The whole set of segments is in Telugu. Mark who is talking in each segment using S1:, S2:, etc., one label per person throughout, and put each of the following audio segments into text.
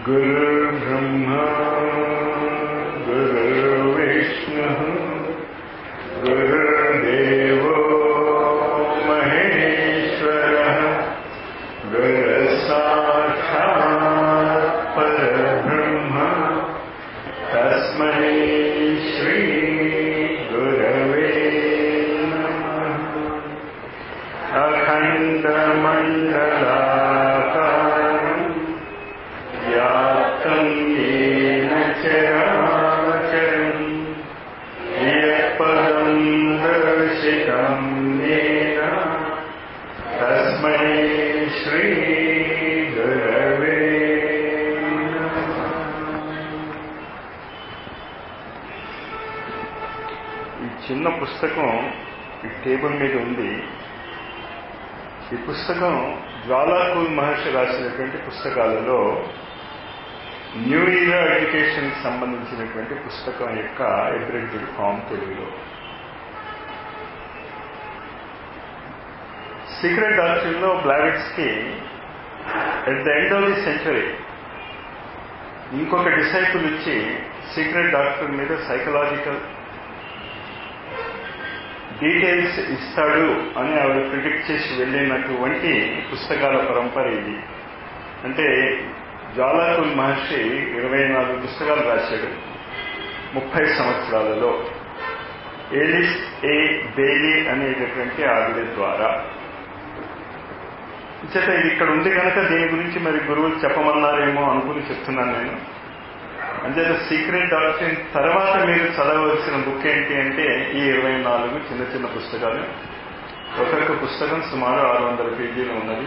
S1: गुरुर्ब्रह्मा गुरुर्विष्णुः गुरुर्देवो महेश्वरः गुरुसाक्षात् परब्रह्म तस्मै श्रीगुरवे नमः अखण्डमण्डलाकारम् व्याप्तं येन चराचरम् यत्पदं दर्शितं येन तस्मै श्रीगुरवे नमः ఈ చిన్న పుస్తకం ఈ టేబుల్ మీద ఉంది ఈ పుస్తకం జ్వాలాకూల్ మహర్షి రాసినటువంటి పుస్తకాలలో న్యూ ఇయర్ ఎడ్యుకేషన్ సంబంధించినటువంటి పుస్తకం యొక్క ఎబ్రెడ్డ్ ఫామ్ తెలుగులో సీక్రెట్ డాక్టర్లో బ్లావెట్స్ కి at the end of the century ఇంకొక డిసైపుల్ ఇచ్చి సీక్రెట్ డాక్టర్ మీద సైకలాజికల్ డీటెయిల్స్ ఇస్తాడు అని ఆవిడ ప్రిడిక్ట్ చేసి వెళ్ళినటువంటి పుస్తకాల పరంపర ఇది అంటే జ్వాలాకుల్ మహర్షి ఇరవై నాలుగు పుస్తకాలు రాశాడు ముప్పై సంవత్సరాలలో ఏలిస్ ఏ బేలీ అనేటటువంటి ఆవిడ ద్వారా చేత ఇది ఇక్కడ ఉంది కనుక దీని గురించి మరి గురువులు చెప్పమన్నారేమో అనుకుని చెప్తున్నాను నేను అంచేత సీక్రెట్ డాక్టర్ తర్వాత మీరు చదవలసిన బుక్ ఏంటి అంటే ఈ ఇరవై నాలుగు చిన్న చిన్న పుస్తకాలు ఒక్కొక్క పుస్తకం సుమారు ఆరు వందల పేజీలు ఉన్నది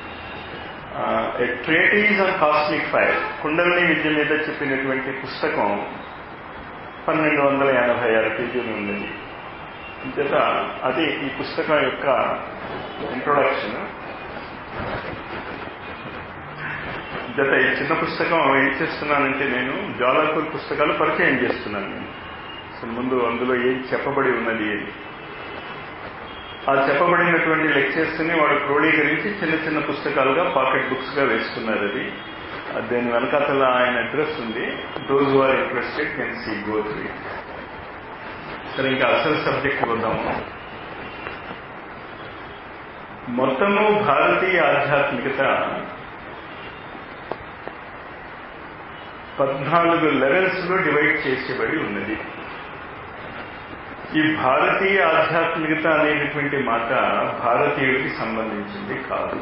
S1: treatise on cosmic fire kundalini విద్య మీద చెప్పినటువంటి పుస్తకం పన్నెండు వందల ఎనభై ఆరు పేజీలు ఉన్నది అంచేత అది ఈ పుస్తకం యొక్క ఇంట్రొడక్షన్ జత ఈ చిన్న పుస్తకం ఏం చేస్తున్నానంటే నేను జ్వాలాకూల్ పుస్తకాలు పరిచయం చేస్తున్నాను నేను అసలు ముందు అందులో ఏం చెప్పబడి ఉన్నది అని ఆ చెప్పబడినటువంటి లెక్చర్స్ ని వాడు క్రోడీకరించి చిన్న చిన్న పుస్తకాలుగా పాకెట్ బుక్స్ గా వేసుకున్నారు అది దాని వెనకాతల ఆయన అడ్రస్ ఉంది those are interested can see go three సరే ఇంకా అసలు సబ్జెక్ట్ వద్దాము మొత్తము భారతీయ ఆధ్యాత్మికత పద్నాలుగు లెవెల్స్ లో డివైడ్ చేసేబడి ఉన్నది ఈ భారతీయ ఆధ్యాత్మికత అనేటటువంటి మాట భారతీయుడికి సంబంధించింది కాదు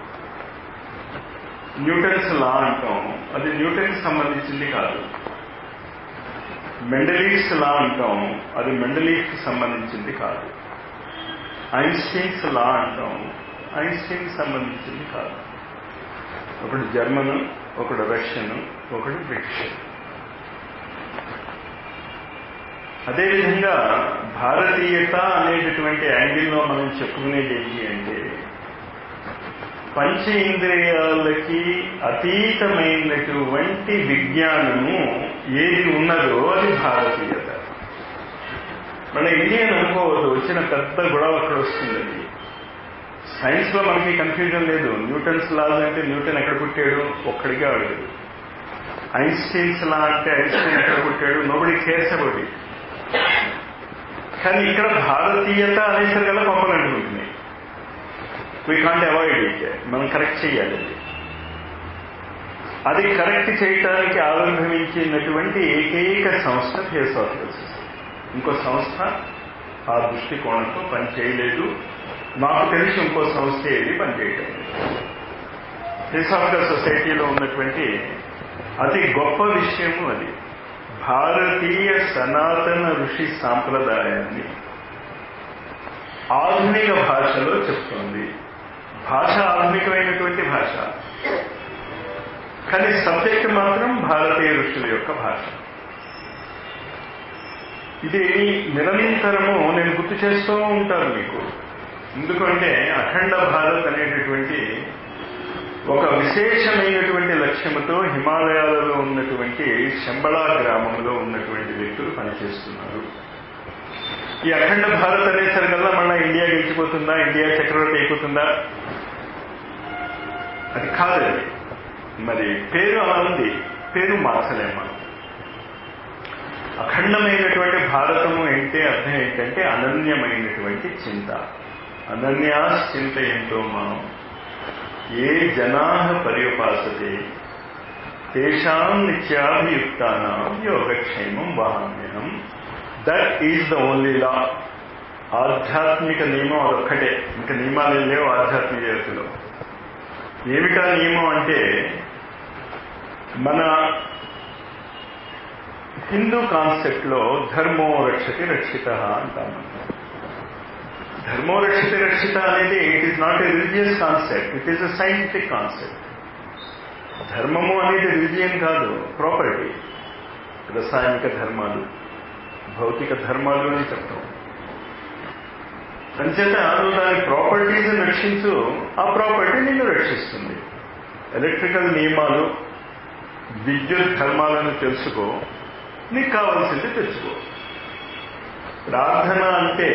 S1: న్యూటన్స్ లా అంటాం అది న్యూటన్కి సంబంధించింది కాదు మెండలీస్ లా అంటాం అది మెండలీఫ్కి సంబంధించింది కాదు ఐన్స్టీన్స్ లా అంటాం ఐన్స్టీన్కి సంబంధించింది కాదు ఒకడు జర్మను ఒకడు రష్యన్ ఒకడు బ్రిటిష్ అదేవిధంగా భారతీయత అనేటటువంటి యాంగిల్లో మనం చెప్పుకునేది ఏంటి అంటే పంచేంద్రియాలకి అతీతమైనటువంటి విజ్ఞానము ఏది ఉన్నదో అది భారతీయత మన ఇండియన్ అనుకోవద్దు వచ్చిన పెద్ద గొడవ అక్కడ వస్తుందండి సైన్స్ లో మనకి కన్ఫ్యూజన్ లేదు న్యూటన్స్ లాస్ అంటే న్యూటన్ ఎక్కడ పుట్టాడు ఒక్కడికే అడగదు ఐన్స్టీన్స్ లా అంటే ఐన్స్టీన్ ఎక్కడ పుట్టాడు నోబడి కేర్స్ అబౌట్ ఇట్ కానీ ఇక్కడ భారతీయత అనేసరికల్లా పంపనంటుకుంటున్నాయి వీ కాంట్ అవాయిడ్ ఇట్ మనం కరెక్ట్ చేయాలి అది అది కరెక్ట్ చేయటానికి ఆవిర్భవించినటువంటి ఏకైక సంస్థ థియోసాఫికల్ సొసైటీ ఇంకో సంస్థ ఆ దృష్టికోణంతో పనిచేయలేదు నాకు తెలిసి ఇంకో సంస్థ ఏది పనిచేయటం థియోసాఫికల్ సొసైటీలో ఉన్నటువంటి అతి గొప్ప విషయము అది భారతీయ సనాతన ఋషి సాంప్రదాయాన్ని ఆధునిక భాషలో చెప్తోంది భాష ఆధునికమైనటువంటి భాష కానీ సబ్జెక్ట్ మాత్రం భారతీయ ఋషుల యొక్క భాష ఇది నిరంతరము నేను గుర్తు చేస్తూ ఉంటాను మీకు ఎందుకంటే అఖండ భారత్ అనేటటువంటి ఒక విశేషమైనటువంటి లక్ష్యముతో హిమాలయాలలో ఉన్నటువంటి శంబళా గ్రామంలో ఉన్నటువంటి వ్యక్తులు పనిచేస్తున్నారు ఈ అఖండ భారత్ అనేసరికల్లా మళ్ళా ఇండియా గెలిచిపోతుందా ఇండియా చక్రవర్తి అయిపోతుందా అది కాదు అది మరి పేరు అలా ఉంది పేరు మార్చలేం మనం అఖండమైనటువంటి భారతము అంటే అర్థం ఏంటంటే అనన్యమైనటువంటి చింత అనన్యా చింత ఎంతో మనం ఏ జనా పర్యుపాసతే తేషాం నిత్యాభియుక్తానం యోగక్షేమం వహామ్యహం that is the only law ఆధ్యాత్మిక నియమం అదొక్కటే ఇంకా నియమాలు లేవు ఆధ్యాత్మిక జగత్తులో ఏమిటా నియమం అంటే మన హిందూ కాన్సెప్ట్ లో ధర్మో రక్షతి రక్షిత అంటాం మనం ధర్మో రక్షిత రక్షిత అనేది it is not a religious concept it is a scientific concept ధర్మము అనేది రిలీజియన్ కాదు ప్రాపర్టీ రసాయనిక ధర్మాలు భౌతిక ధర్మాలు అని చెప్తాం అంచేత నువ్వు దాని ప్రాపర్టీస్ రక్షించు ఆ ప్రాపర్టీ నిన్ను రక్షిస్తుంది ఎలక్ట్రికల్ నియమాలు విద్యుత్ ధర్మాలను తెలుసుకో నీకు కావాల్సింది తెచ్చుకో ప్రార్థన అంటే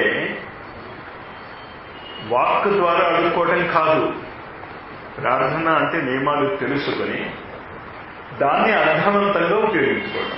S1: వాక్ ద్వారా అడుక్కోవటం కాదు ప్రార్థన అంటే నియమాలు తెలుసుకొని దాన్ని అర్థవంతంగా ఉపయోగించుకోవడం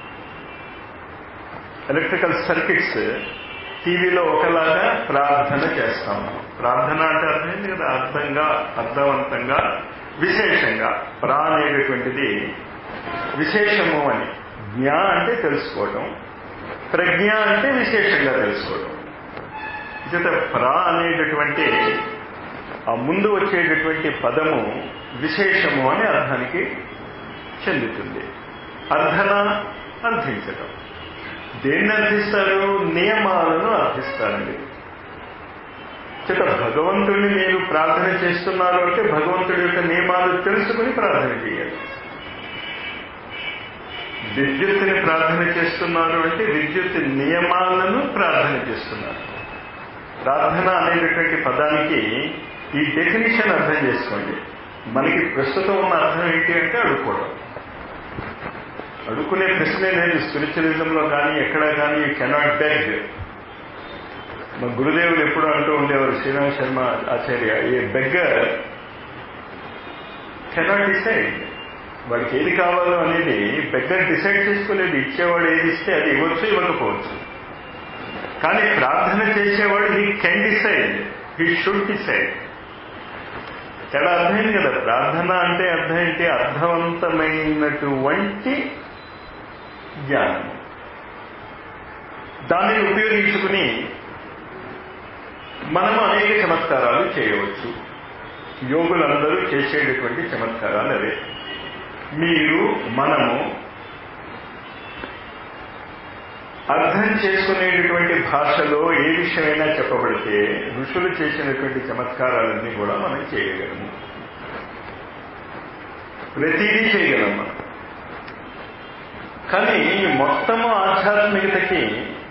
S1: ఎలక్ట్రికల్ సర్కిట్స్ టీవీలో ఒకలాగా ప్రార్థన చేస్తాం మనం ప్రార్థన అంటే అర్థమైంది కదా అర్థంగా అర్థవంతంగా విశేషంగా ప్రా అనేటటువంటిది విశేషము అని జ్ఞా అంటే తెలుసుకోవటం ప్రజ్ఞ అంటే విశేషంగా తెలుసుకోవడం చేత ప్రా అనేటటువంటి ఆ ముందు వచ్చేటటువంటి పదము విశేషము అనే అర్థానికి చెందుతుంది అర్థన అర్థించటం దేన్ని అర్థిస్తారు నియమాలను అర్థిస్తారండి చేత భగవంతుడిని మీరు ప్రార్థన చేస్తున్నారు అంటే భగవంతుడి యొక్క నియమాలు తెలుసుకుని ప్రార్థన చేయాలి విద్యుత్తుని ప్రార్థన చేస్తున్నారు అంటే విద్యుత్ నియమాలను ప్రార్థన చేస్తున్నారు ప్రార్థన అనేటటువంటి పదానికి ఈ డెఫినిషన్ అర్థం చేసుకోండి మనకి ప్రస్తుతం ఉన్న అర్థం ఏంటి అంటే అడుక్కోవడం అడుక్కునే ప్రశ్నే లేదు స్పిరిచువలిజంలో కానీ ఎక్కడ కానీ యూ కెనాట్ బెగ్ మా గురుదేవులు ఎప్పుడు అంటూ ఉండేవారు Shriram Sharma Acharya a beggar cannot decide వాడికి ఏది కావాలో అనేది బెగ్గర్ డిసైడ్ చేసుకోలేదు ఇచ్చేవాడు ఏది ఇస్తే అది ఇవ్వచ్చు ఇవ్వకపోవచ్చు కానీ ప్రార్థన చేసేవాడు he can decide he should decide చాలా అర్థమైంది కదా ప్రార్థన అంటే అర్థం ఏంటి అర్థవంతమైనటువంటి జ్ఞానం దానిని ఉపయోగించుకుని మనము అనేక చమత్కారాలు చేయవచ్చు యోగులందరూ చేసేటటువంటి చమత్కారాలు అవే మీరు మనము అర్థం చేసుకునేటటువంటి భాషలో ఏ విషయమైనా చెప్పబడితే ఋషులు చేసినటువంటి చమత్కారాలన్నీ కూడా మనం చేయగలము ప్రతిదీ చేయగలం మనం కానీ మొత్తము ఆధ్యాత్మికతకి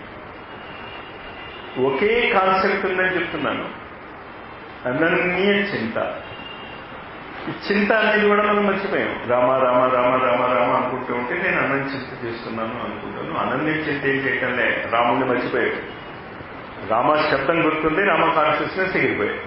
S1: ఒకే కాన్సెప్ట్ ఉందని చెప్తున్నాను అనన్య చింత ఈ చింత అనేది కూడా మనం మర్చిపోయాం రామ రామ రామ రామ రామ అనుకుంటూ ఉంటే నేను అనన్య చింత చేస్తున్నాను అనుకుంటాను అనన్య చింత ఏం చేయటంలే రాముడిని మర్చిపోయాడు రామ శబ్దం గుర్తుంది రామ కాన్షియస్నెస్ ఎగిరిపోయాడు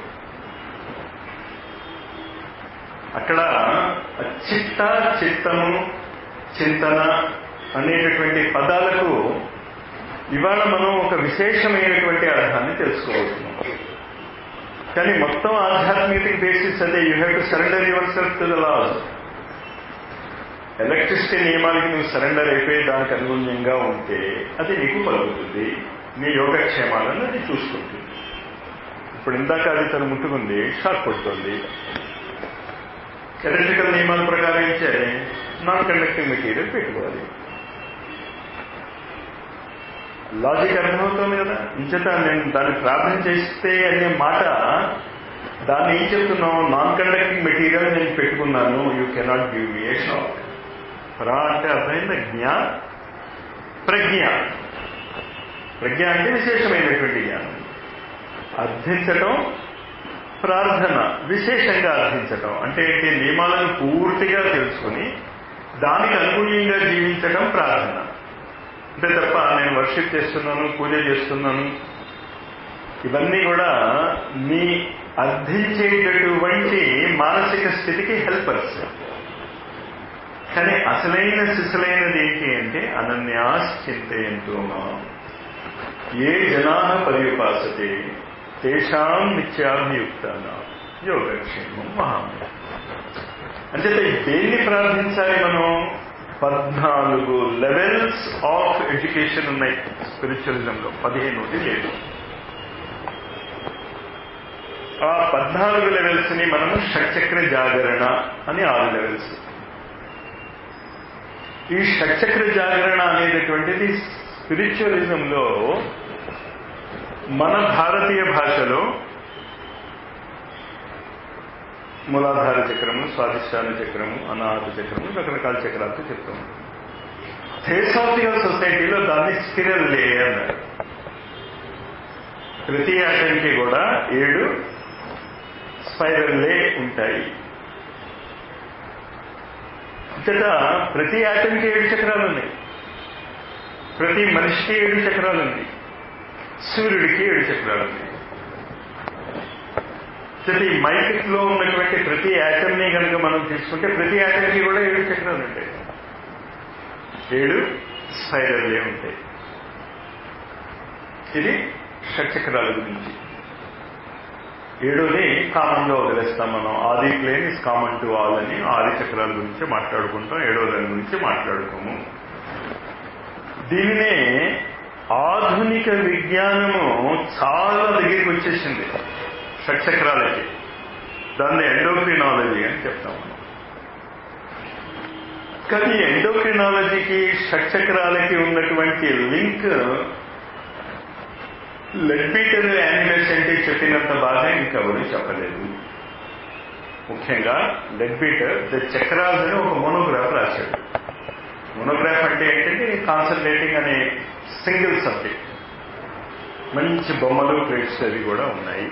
S1: అక్కడ చిత్త చిత్తము చింతన అనేటటువంటి పదాలకు ఇవాళ మనం ఒక విశేషమైనటువంటి అర్థాన్ని తెలుసుకోబోతున్నాం కానీ మొత్తం ఆధ్యాత్మిక బేసిస్ అదే you have to surrender yourself to the laws electricity నియమాలకి నువ్వు సరెండర్ అయిపోయి దానికి అనుగుణ్యంగా ఉంటే అది నీకు పలుకుతుంది నీ యోగక్షేమాలను అది చూసుకుంటుంది ఇప్పుడు ఇందాక అది తను ముట్టుకుంది షాక్ కొడుతుంది ఎలక్ట్రికల్ నియమాల ప్రకారం ఏం చేయాలి నాన్ కండక్టింగ్ మెటీరియల్ పెట్టుకోవాలి లాజిక్ అర్థమవుతుంది కదా ఇంచేత నేను దాన్ని ప్రార్థన చేస్తే అనే మాట దాన్ని ఏం చెప్తున్నావు నాన్ కండక్టింగ్ మెటీరియల్ నేను పెట్టుకున్నాను you cannot give me a shock ప్రా అంటే అర్థమైంది జ్ఞా ప్రజ్ఞ ప్రజ్ఞ అంటే విశేషమైనటువంటి జ్ఞానం అర్థించటం ప్రార్థన విశేషంగా అర్థించటం అంటే ఏంటి నియమాలను పూర్తిగా తెలుసుకుని దానికి అనుగుణ్యంగా జీవించటం ప్రార్థన అంతే తప్ప నేను వర్షిప్ చేస్తున్నాను పూజ చేస్తున్నాను ఇవన్నీ కూడా మీ అర్థించేటటువంటి మానసిక స్థితికి హెల్పర్స్ కానీ అసలైన సిసలైనది ఏంటి అంటే అనన్యాస్ చింతయంతో మా ఏ జనా పర్యుపాసతే తేషాం నిత్యాభియుక్తాన యోగక్షేమం మహామయ అంటే దేన్ని ప్రార్థించాలి మనం పద్నాలుగు లెవెల్స్ ఆఫ్ ఎడ్యుకేషన్ ఉన్నాయి స్పిరిచువలిజంలో పదిహేను లేదు ఆ పద్నాలుగు లెవెల్స్ ని మనము షట్చక్ర జాగరణ అని ఆరు లెవెల్స్ ఈ షట్చక్ర జాగరణ అనేటటువంటిది స్పిరిచువలిజంలో మన భారతీయ భాషలో మూలాధార చక్రము స్వాధిష్టాన చక్రము అనాహత చక్రము రకరకాల చక్రాలతో చెప్తాము థియోసాఫికల్ సొసైటీలో దాన్ని స్పిరల్ లే అన్నారు ప్రతి ఆటంకి కూడా ఏడు స్పైరల్ లే ఉంటాయి ఇక్కడ ప్రతి ఆటంకి ఏడు చక్రాలు ఉన్నాయి ప్రతి మనిషికి ఏడు చక్రాలు ఉన్నాయి సూర్యుడికి ఏడు చక్రాలు ఉన్నాయి ప్రతి మైక్ లో ఉన్నటువంటి ప్రతి యాటమ్ ని కనుక మనం తీసుకుంటే ప్రతి యాటమ్కి కూడా ఏడు చక్రాలు ఉంటాయి ఏడు స్పైరల్లే ఉంటాయి ఇది షట్చక్రాల గురించి ఏడోది కామన్ గా వదిలేస్తాం మనం ఆది plane is common to all అని ఆది చక్రాల గురించి మాట్లాడుకుంటాం ఏడో దాని గురించి మాట్లాడుకోము దీనినే ఆధునిక విజ్ఞానము చాలా దగ్గరికి వచ్చేసింది షట్చక్రాలకి దాన్ని ఎండోక్రినాలజీ అని చెప్తాం మనం కానీ ఎండోక్రినాలజీకి షట్చక్రాలకి ఉన్నటువంటి లింక్ లెడ్బీటర్ యానిమల్స్ అంటే చెప్పినంత బాగా ఇంకెవరు చెప్పలేదు ముఖ్యంగా లెడ్బీటర్ ద చక్రాల్స్ అని ఒక మోనోగ్రాఫ్ రాశాడు మోనోగ్రాఫ్ అంటే ఏంటంటే కాన్సన్ట్రేటింగ్ అనే సింగిల్ సబ్జెక్ట్ మంచి బొమ్మలు ప్లేట్స్ అవి కూడా ఉన్నాయి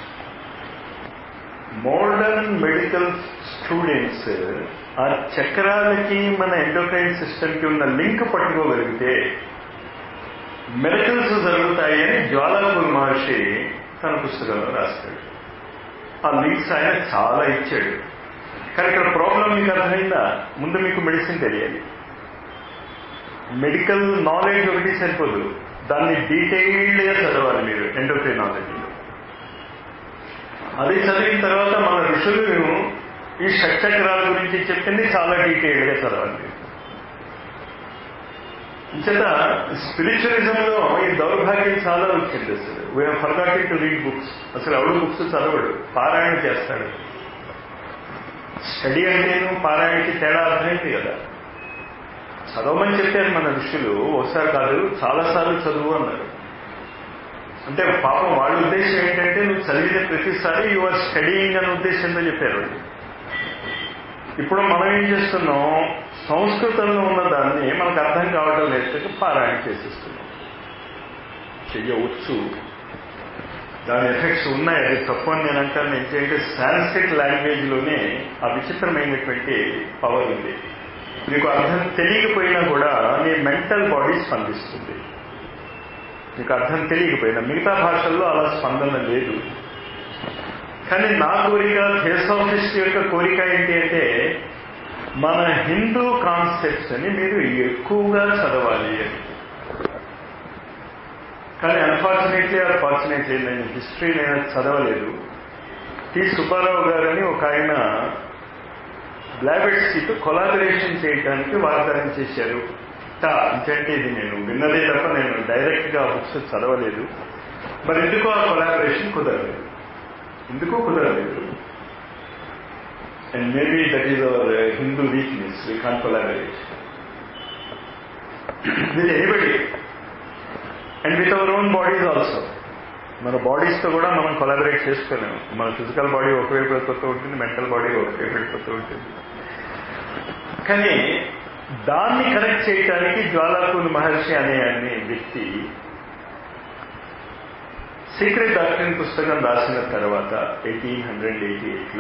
S1: మోడర్న్ మెడికల్ స్టూడెంట్స్ ఆ చక్రాలకి మన ఎండోక్రైన్ సిస్టమ్కి ఉన్న లింక్ పట్టుకోగలిగితే మెడికల్స్ జరుగుతాయి అని జ్వాలాపూర్ మహర్షి తన పుస్తకంలో రాస్తాడు ఆ లింక్స్ ఆయన చాలా ఇచ్చాడు కానీ ఇక్కడ ప్రాబ్లం మీకు అర్థమైందా ముందు మీకు మెడిసిన్ తెలియాలి మెడికల్ నాలెడ్జ్ ఒకటి సరిపోదు దాన్ని డీటెయిల్డ్గా చదవాలి మీరు ఎండోక్రైనాలజీలో అది చదివిన తర్వాత మన ఋషులు ఈ షట్చక్రాల గురించి చెప్పింది చాలా డీటెయిల్డ్గా చదవాలి చేత స్పిరిచువలిజంలో ఈ దౌర్భాగ్యం చాలా వచ్చింది అసలు we are forgotten to read books అసలు ఎవడు బుక్స్ చదవడు పారాయణ చేస్తాడు స్టడీ అంటేను పారాయణకి తేడా అర్థమైంది కదా చదవమని చెప్పారు మన ఋషులు ఒకసారి కాదు చాలాసార్లు చదువు అన్నారు అంటే పాపం వాళ్ళ ఉద్దేశం ఏంటంటే నువ్వు చదివిన ప్రతిసారి యు ఆర్ స్టడీయింగ్ అనే ఉద్దేశంతో చెప్పారు ఇప్పుడు మనం ఏం చేస్తున్నాం సంస్కృతంలో ఉన్న దాన్ని మనకు అర్థం కావడం లేదు పారాయణ చేసేస్తున్నాం చెయ్యవచ్చు దాని ఎఫెక్ట్స్ ఉన్నాయి అది తప్పు అని నేను అంటాను ఏంటంటే సాంస్క్రిట్ లాంగ్వేజ్లోనే ఆ విచిత్రమైనటువంటి పవర్ ఉంది మీకు అర్థం తెలియకపోయినా కూడా నీ మెంటల్ బాడీ స్పందిస్తుంది మీకు అర్థం తెలియకపోయినా మిగతా భాషల్లో అలా స్పందన లేదు కానీ నా కోరిక థియోసాఫిస్ట్ యొక్క కోరిక ఏంటి అంటే మన హిందూ కాన్సెప్ట్స్ అని మీరు ఎక్కువగా చదవాలి అని కానీ అన్ఫార్చునేట్లీ ఆర్ ఫార్చునేట్లీ నేను హిస్టరీ నేను చదవలేదు టి సుబ్బారావు గారని ఒక ఆయన బ్లాబెట్స్కితో కొలాబరేషన్ చేయడానికి వాగ్దానం చేశారు ఇంకంటే ఇది నేను విన్నదే తప్ప నేను డైరెక్ట్గా బుక్స్ చదవలేదు మరి ఎందుకో ఆ కొలాబరేషన్ కుదరలేదు ఎందుకో కుదరలేదు and maybe that is our Hindu weakness we can collaborate with anybody and with our own bodies also మన బాడీస్తో కూడా మనం కొలాబరేట్ చేసుకోలేము మన ఫిజికల్ బాడీ ఒకవైపు వెళ్ళిపోతూ ఉంటుంది మెంటల్ బాడీ ఒకవైపు వెళ్ళిపోతూ ఉంటుంది కానీ దాన్ని కరెక్ట్ చేయడానికి జ్వాలాకుల్ మహర్షి అనే అనే వ్యక్తి సీక్రెట్ డాక్టరీన్ పుస్తకం రాసిన తర్వాత ఎయిటీన్ హండ్రెడ్ ఎయిటీ ఎయిట్లో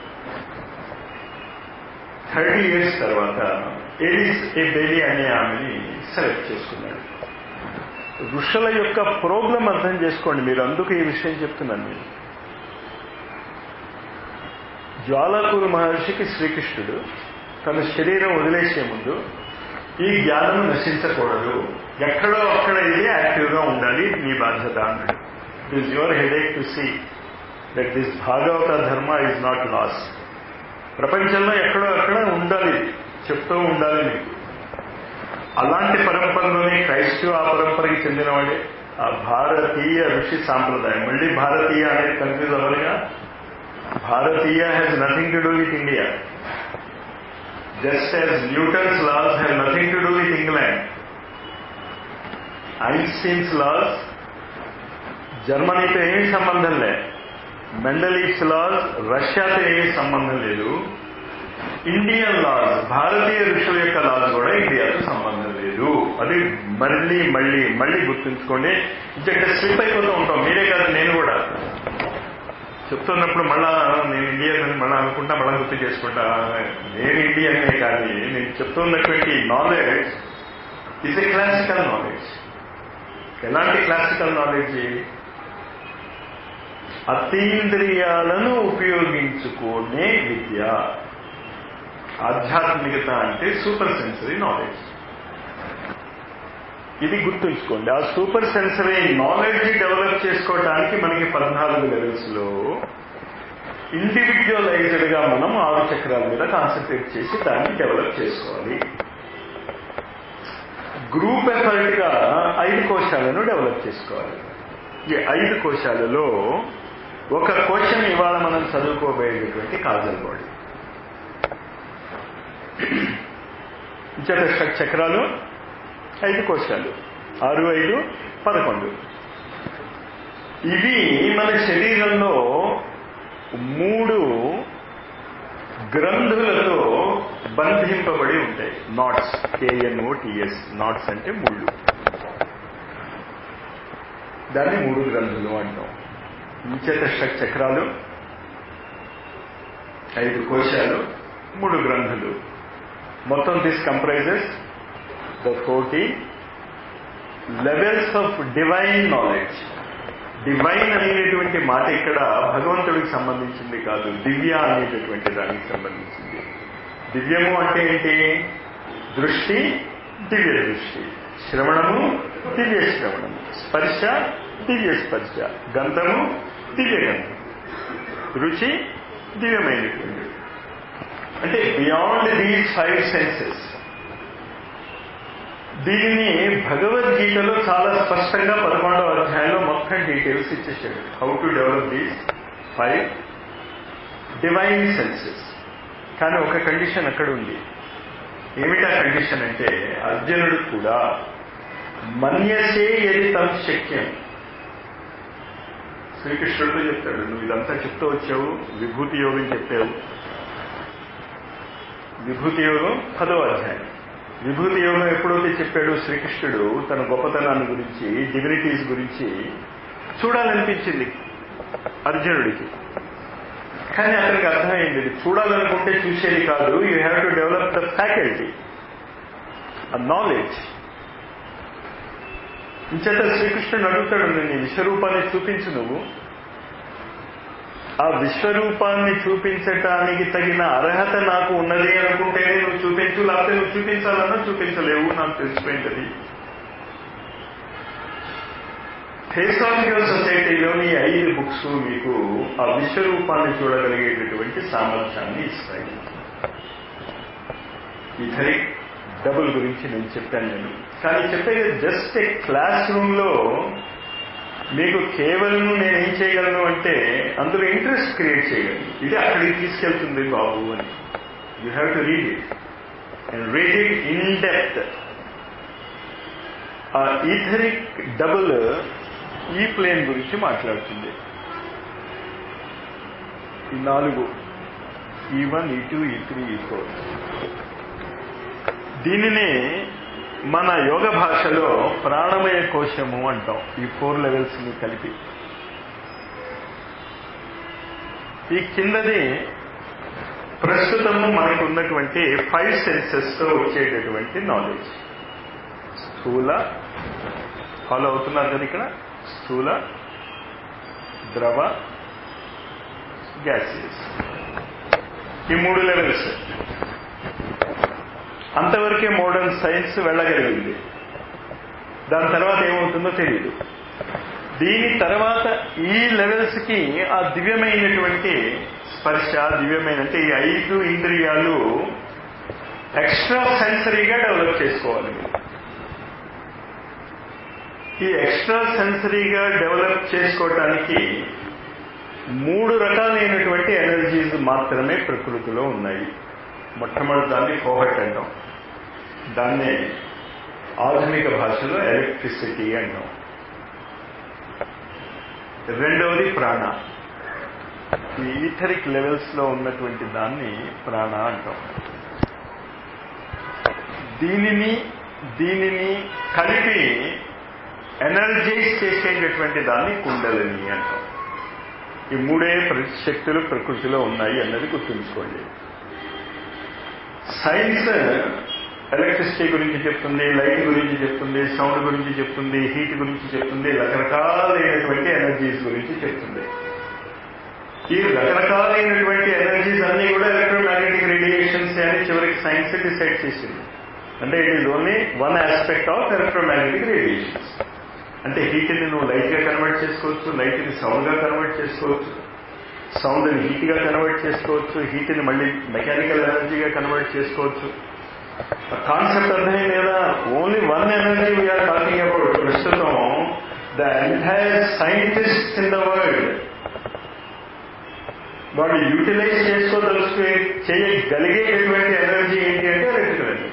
S1: థర్టీ ఇయర్స్ తర్వాత ఎలిస్ ఏ బేలీ అనే ఆమెని సెలెక్ట్ చేసుకున్నాడు ఋషుల యొక్క ప్రోబ్లం అర్థం చేసుకోండి మీరు అందుకు ఈ విషయం చెప్తున్నాను నేను జ్వాలాకూరు మహర్షికి శ్రీకృష్ణుడు తన శరీరం వదిలేసే ముందు ఈ జ్ఞానం నశించకూడదు ఎక్కడో అక్కడ ఇది యాక్టివ్గా ఉండాలి నీ బాధ్యత అన్నాడు it is your headache to see that this Bhagavata dharma is not lost ప్రపంచంలో ఎక్కడో అక్కడ ఉండాలి చెప్తూ ఉండాలి నీకు అలాంటి పరంపరలోనే క్రైస్తవ ఆ పరంపరకి చెందినవాడే ఆ భారతీయ ఋషి సాంప్రదాయం మళ్ళీ భారతీయ అనేది కన్ఫ్యూజ్ అవ్వలేగా Bharatiya has nothing to do with India just as Newton's laws have nothing to do with England Einstein's laws జర్మనీతో ఏమీ సంబంధం లే మెండలీఫ్స్ లాస్ రష్యాతో ఏమీ సంబంధం లేదు ఇండియన్ లాస్ భారతీయ ఋషుల యొక్క లాస్ కూడా ఇండియాతో సంబంధం లేదు అది మళ్ళీ మళ్ళీ మళ్ళీ గుర్తుంచుకోండి ఇంకొక స్లిప్ అయిపోతూ ఉంటాం మీరే కాదు నేను కూడా చెప్తున్నప్పుడు మళ్ళా నేను ఇండియన్ అని మళ్ళీ అనుకుంటా మళ్ళీ గుర్తు చేసుకుంటా నేను ఇండియనే కానీ నేను చెప్తున్నటువంటి knowledge is a classical knowledge ఎలాంటి క్లాసికల్ నాలెడ్జ్ అతీంద్రియాలను ఉపయోగించుకునే విద్య ఆధ్యాత్మికత అంటే సూపర్ సెన్సరీ నాలెడ్జ్ ఇది గుర్తుంచుకోండి ఆ సూపర్ సెన్సరీ నాలెడ్జ్ డెవలప్ చేసుకోవడానికి మనకి పద్నాలుగు లెవెల్స్ లో ఇండివిజువలైజ్డ్ గా మనం ఆరు చక్రాల మీద కాన్సన్ట్రేట్ చేసి దాన్ని డెవలప్ చేసుకోవాలి గ్రూప్ ఎఫర్ట్ గా ఐదు కోశాలను డెవలప్ చేసుకోవాలి ఈ ఐదు కోశాలలో ఒక కోశం ఇవాళ మనం చదువుకోబోయేటటువంటి కాజల్ బాడీ ఇచ్చట చక్రాలు ఐదు కోశాలు ఆరు ఐదు పదకొండు ఇవి మన శరీరంలో మూడు గ్రంథులతో బంధింపబడి ఉంటాయి నాట్స్ కేఎన్ఓ టిఎస్ నాట్స్ అంటే ముళ్ళు దాన్ని మూడు గ్రంథులు అంటాం ఇంచేత చక్రాలు ఐదు కోశాలు మూడు గ్రంథులు మొత్తం this comprises the fourteen levels of divine knowledge divine అనేటటువంటి మాట ఇక్కడ భగవంతుడికి సంబంధించింది కాదు దివ్య అనేటటువంటి దానికి సంబంధించింది దివ్యము అంటే ఏంటి దృష్టి దివ్య దృష్టి శ్రవణము దివ్య శ్రవణము స్పర్శ దివ్య స్పర్శ గంధము దివ్య గంధం రుచి దివ్యమైనటువంటి అంటే బియాండ్ దీస్ ఫైవ్ సెన్సెస్ దీనిని భగవద్గీతలో చాలా స్పష్టంగా పదకొండవ అధ్యాయంలో మొత్తం డీటెయిల్స్ ఇచ్చేసాడు how to develop these five divine senses కానీ ఒక కండిషన్ అక్కడ ఉంది ఏమిటా కండిషన్ అంటే అర్జునుడు కూడా మన్యసే ఎది తమ్ శక్యం శ్రీకృష్ణుడితో చెప్తాడు నువ్వు ఇదంతా చెప్తూ వచ్చావు విభూతి యోగం చెప్పావు విభూతి యోగం పదో అధ్యాయం విభూతి యోగం ఎప్పుడైతే చెప్పాడు శ్రీకృష్ణుడు తన గొప్పతనాన్ని గురించి డిగ్నిటీస్ గురించి చూడాలనిపించింది అర్జునుడికి కానీ అతనికి అర్థమైంది ఇది చూడాలనుకుంటే చూసేది కాదు you have to develop the faculty ఆ నాలెడ్జ్ ఇంచేత శ్రీకృష్ణుడు అడుగుతాడు నేను విశ్వరూపాన్ని చూపించు నువ్వు ఆ విశ్వరూపాన్ని చూపించటానికి తగిన అర్హత నాకు ఉన్నది అనుకుంటేనే నువ్వు చూపించు లేకపోతే నువ్వు చూపించాలన్నా చూపించలేవు నాకు తెలిసిపోయింది థేసాఫికల్ సొసైటీలోని ఐదు బుక్స్ మీకు ఆ విశ్వరూపాన్ని చూడగలిగేటటువంటి సామర్థ్యాన్ని ఇస్తాయి ఇథరిక్ డబుల్ గురించి నేను చెప్పాను నేను కానీ చెప్పేది జస్ట్ ఏ క్లాస్ రూమ్ లో మీకు కేవలం నేను ఏం చేయగలను అంటే అందులో ఇంట్రెస్ట్ క్రియేట్ చేయగలను ఇది అక్కడికి తీసుకెళ్తుంది బాబు అని you have to read it and read it in depth ఆ ఈథరిక్ డబుల్ ఈ ప్లేన్ గురించి మాట్లాడుతుంది ఈ నాలుగు ఈ వన్ ఈ టూ ఈ త్రీ ఈ ఫోర్ దీనినే మన యోగ భాషలో ప్రాణమయ కోశము అంటాం ఈ ఫోర్ లెవెల్స్ ని కలిపి ఈ కిందది ప్రస్తుతము మనకు ఉన్నటువంటి ఫైవ్ సెన్సెస్ తో వచ్చేటటువంటి నాలెడ్జ్ స్థూల ఫాలో అవుతున్నారు కదా ఇక్కడ స్థూల ద్రవ గ్యాసియస్ ఈ మూడు లెవెల్స్ అంతవరకే మోడర్న్ సైన్స్ వెళ్ళగలిగింది దాని తర్వాత ఏమవుతుందో తెలియదు దీని తర్వాత ఈ లెవెల్స్ కి ఆ దివ్యమైనటువంటి స్పర్శ దివ్యమైన అంటే ఈ ఐదు ఇంద్రియాలు ఎక్స్ట్రా సెన్సరీగా డెవలప్ చేసుకోవాలి ఈ ఎక్స్ట్రా సెన్సరీగా డెవలప్ చేసుకోవటానికి మూడు రకాలైనటువంటి ఎనర్జీస్ మాత్రమే ప్రకృతిలో ఉన్నాయి మొట్టమొదటి దాన్ని కోహట్ అంటాం దాన్నే ఆధునిక భాషలో ఎలక్ట్రిసిటీ అంటాం రెండవది ప్రాణ ఈ ఈథరిక్ లెవెల్స్ లో ఉన్నటువంటి దాన్ని ప్రాణ అంటాం దీనిని దీనిని కలిపి ఎనర్జైజ్ చేసేటటువంటి దాన్ని కుండలిని అంటాం ఈ మూడే శక్తులు ప్రకృతిలో ఉన్నాయి అన్నది గుర్తుంచుకోండి సైన్స్ ఎలక్ట్రిసిటీ గురించి చెప్తుంది లైట్ గురించి చెప్తుంది సౌండ్ గురించి చెప్తుంది హీట్ గురించి చెప్తుంది రకరకాలైనటువంటి ఎనర్జీస్ గురించి చెప్తుంది ఈ రకరకాలైనటువంటి ఎనర్జీస్ అన్ని కూడా ఎలక్ట్రోమాగ్నెటిక్ రేడియేషన్స్ అని చివరికి సైన్స్ డిసైడ్ చేసింది అంటే it is only one aspect of electromagnetic radiations అంటే హీట్ని నువ్వు లైట్గా కన్వర్ట్ చేసుకోవచ్చు లైట్ని సౌండ్గా కన్వర్ట్ చేసుకోవచ్చు సౌండ్ని హీట్గా కన్వర్ట్ చేసుకోవచ్చు హీట్ని మళ్ళీ మెకానికల్ ఎనర్జీగా కన్వర్ట్ చేసుకోవచ్చు కాన్సెప్ట్ అర్థమైంది కదా only one energy we are talking about ప్రస్తుతం the entire scientist in the world వాడు యూటిలైజ్ చేసుకోదలుచుకు చేయగలిగేటటువంటి ఎనర్జీ ఏంటి అంటే electrical energy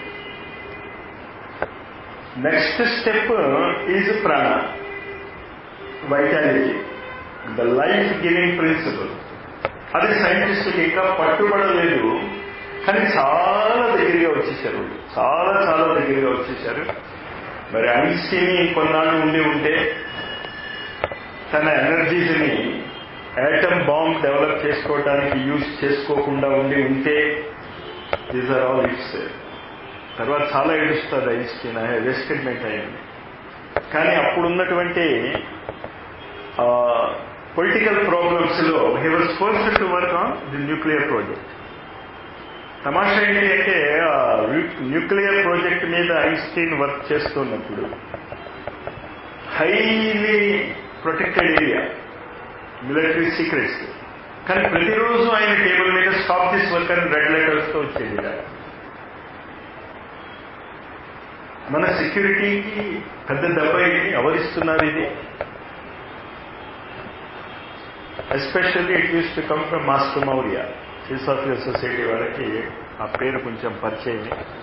S1: next step is prana vitality the life giving principle అది సైంటిస్టుకి ఇంకా పట్టుబడలేదు కానీ చాలా దగ్గరగా వచ్చేసారు చాలా చాలా దగ్గరగా వచ్చేసారు మరి ఐన్స్టీన్ కొన్నాళ్ళు ఉండి ఉంటే తన ఎనర్జీస్ని యాటమ్ బాంబ్ డెవలప్ చేసుకోవడానికి యూజ్ చేసుకోకుండా ఉండి ఉంటే దీస్ ఆర్ ఆల్ ఇట్స్ తర్వాత చాలా ఏడుస్తుంది ఐన్స్టీన్ వెస్టెడ్ మై టైం కానీ అప్పుడున్నటువంటి పొలిటికల్ ప్రాబ్లమ్స్ లో he was force to work on the nuclear project తమాషా ఏంటి అంటే న్యూక్లియర్ ప్రాజెక్ట్ మీద ఐన్స్టీన్ వర్క్ చేస్తున్నప్పుడు highly protected area military secrets కానీ ప్రతిరోజు ఆయన టేబుల్ మీద స్టాప్ దిస్ వర్క్ అని రెడ్ లెటర్స్ తో వచ్చేది మన సెక్యూరిటీకి పెద్ద దెబ్బ ఇది అవరిస్తున్నారు ఇది especially it use to come from master Morya philosophical society వాళ్ళకి ఆ పేరు కొంచెం పరిచయం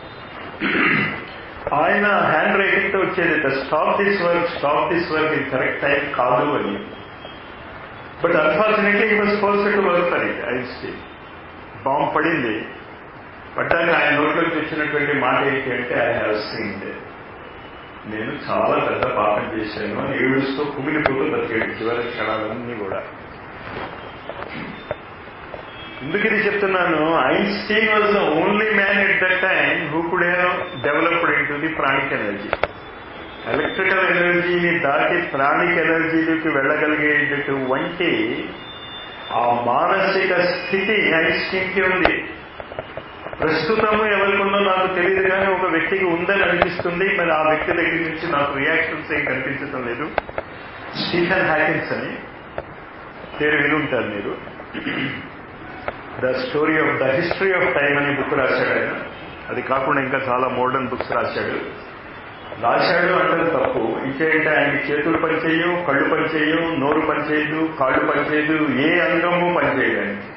S1: ఆయన హ్యాండ్ రైటింగ్ తో వచ్చేది stop this work stop this work in correct time కాదు అని but unfortunately he was force to work for it Einstein bomb పడింది పడ్డాక ఆయన నోట్లోకి వచ్చినటువంటి మాట ఏంటి అంటే ఐ హ్యావ్ సీన్డ్ నేను చాలా పెద్ద పాపం చేశాను అని ఏడుస్తూ కుమిలిపోతూ బతికాడు చివరి క్షణాలన్నీ కూడా ఎందుకు ఇది చెప్తున్నాను Einstein was the only man at that time who could have developed into the pranic energy electrical ఎనర్జీని దాటి ప్రాణిక్ ఎనర్జీలోకి వెళ్ళగలిగేటటువంటి ఆ మానసిక స్థితి ఐన్స్టీన్కి ఉంది ప్రస్తుతము ఎవరికుందో నాకు తెలియదు కానీ ఒక వ్యక్తికి ఉందని అనిపిస్తుంది మరి ఆ వ్యక్తి దగ్గర నుంచి నాకు రియాక్షన్స్ ఏం కనిపించడం లేదు స్టీఫెన్ హ్యాకిన్స్ అని పేరు వినుంటారు మీరు the story of the history of time అనే బుక్ రాశాడు ఆయన అది కాకుండా ఇంకా చాలా మోడర్న్ బుక్స్ రాశాడు రాశాడు అంటే తప్పు ఇంకేంటే ఆయన చేతులు పనిచేయవు కళ్ళు పనిచేయవు నోరు పనిచేయదు కాళ్ళు పనిచేయదు ఏ అంగము పనిచేయదు ఆయనకి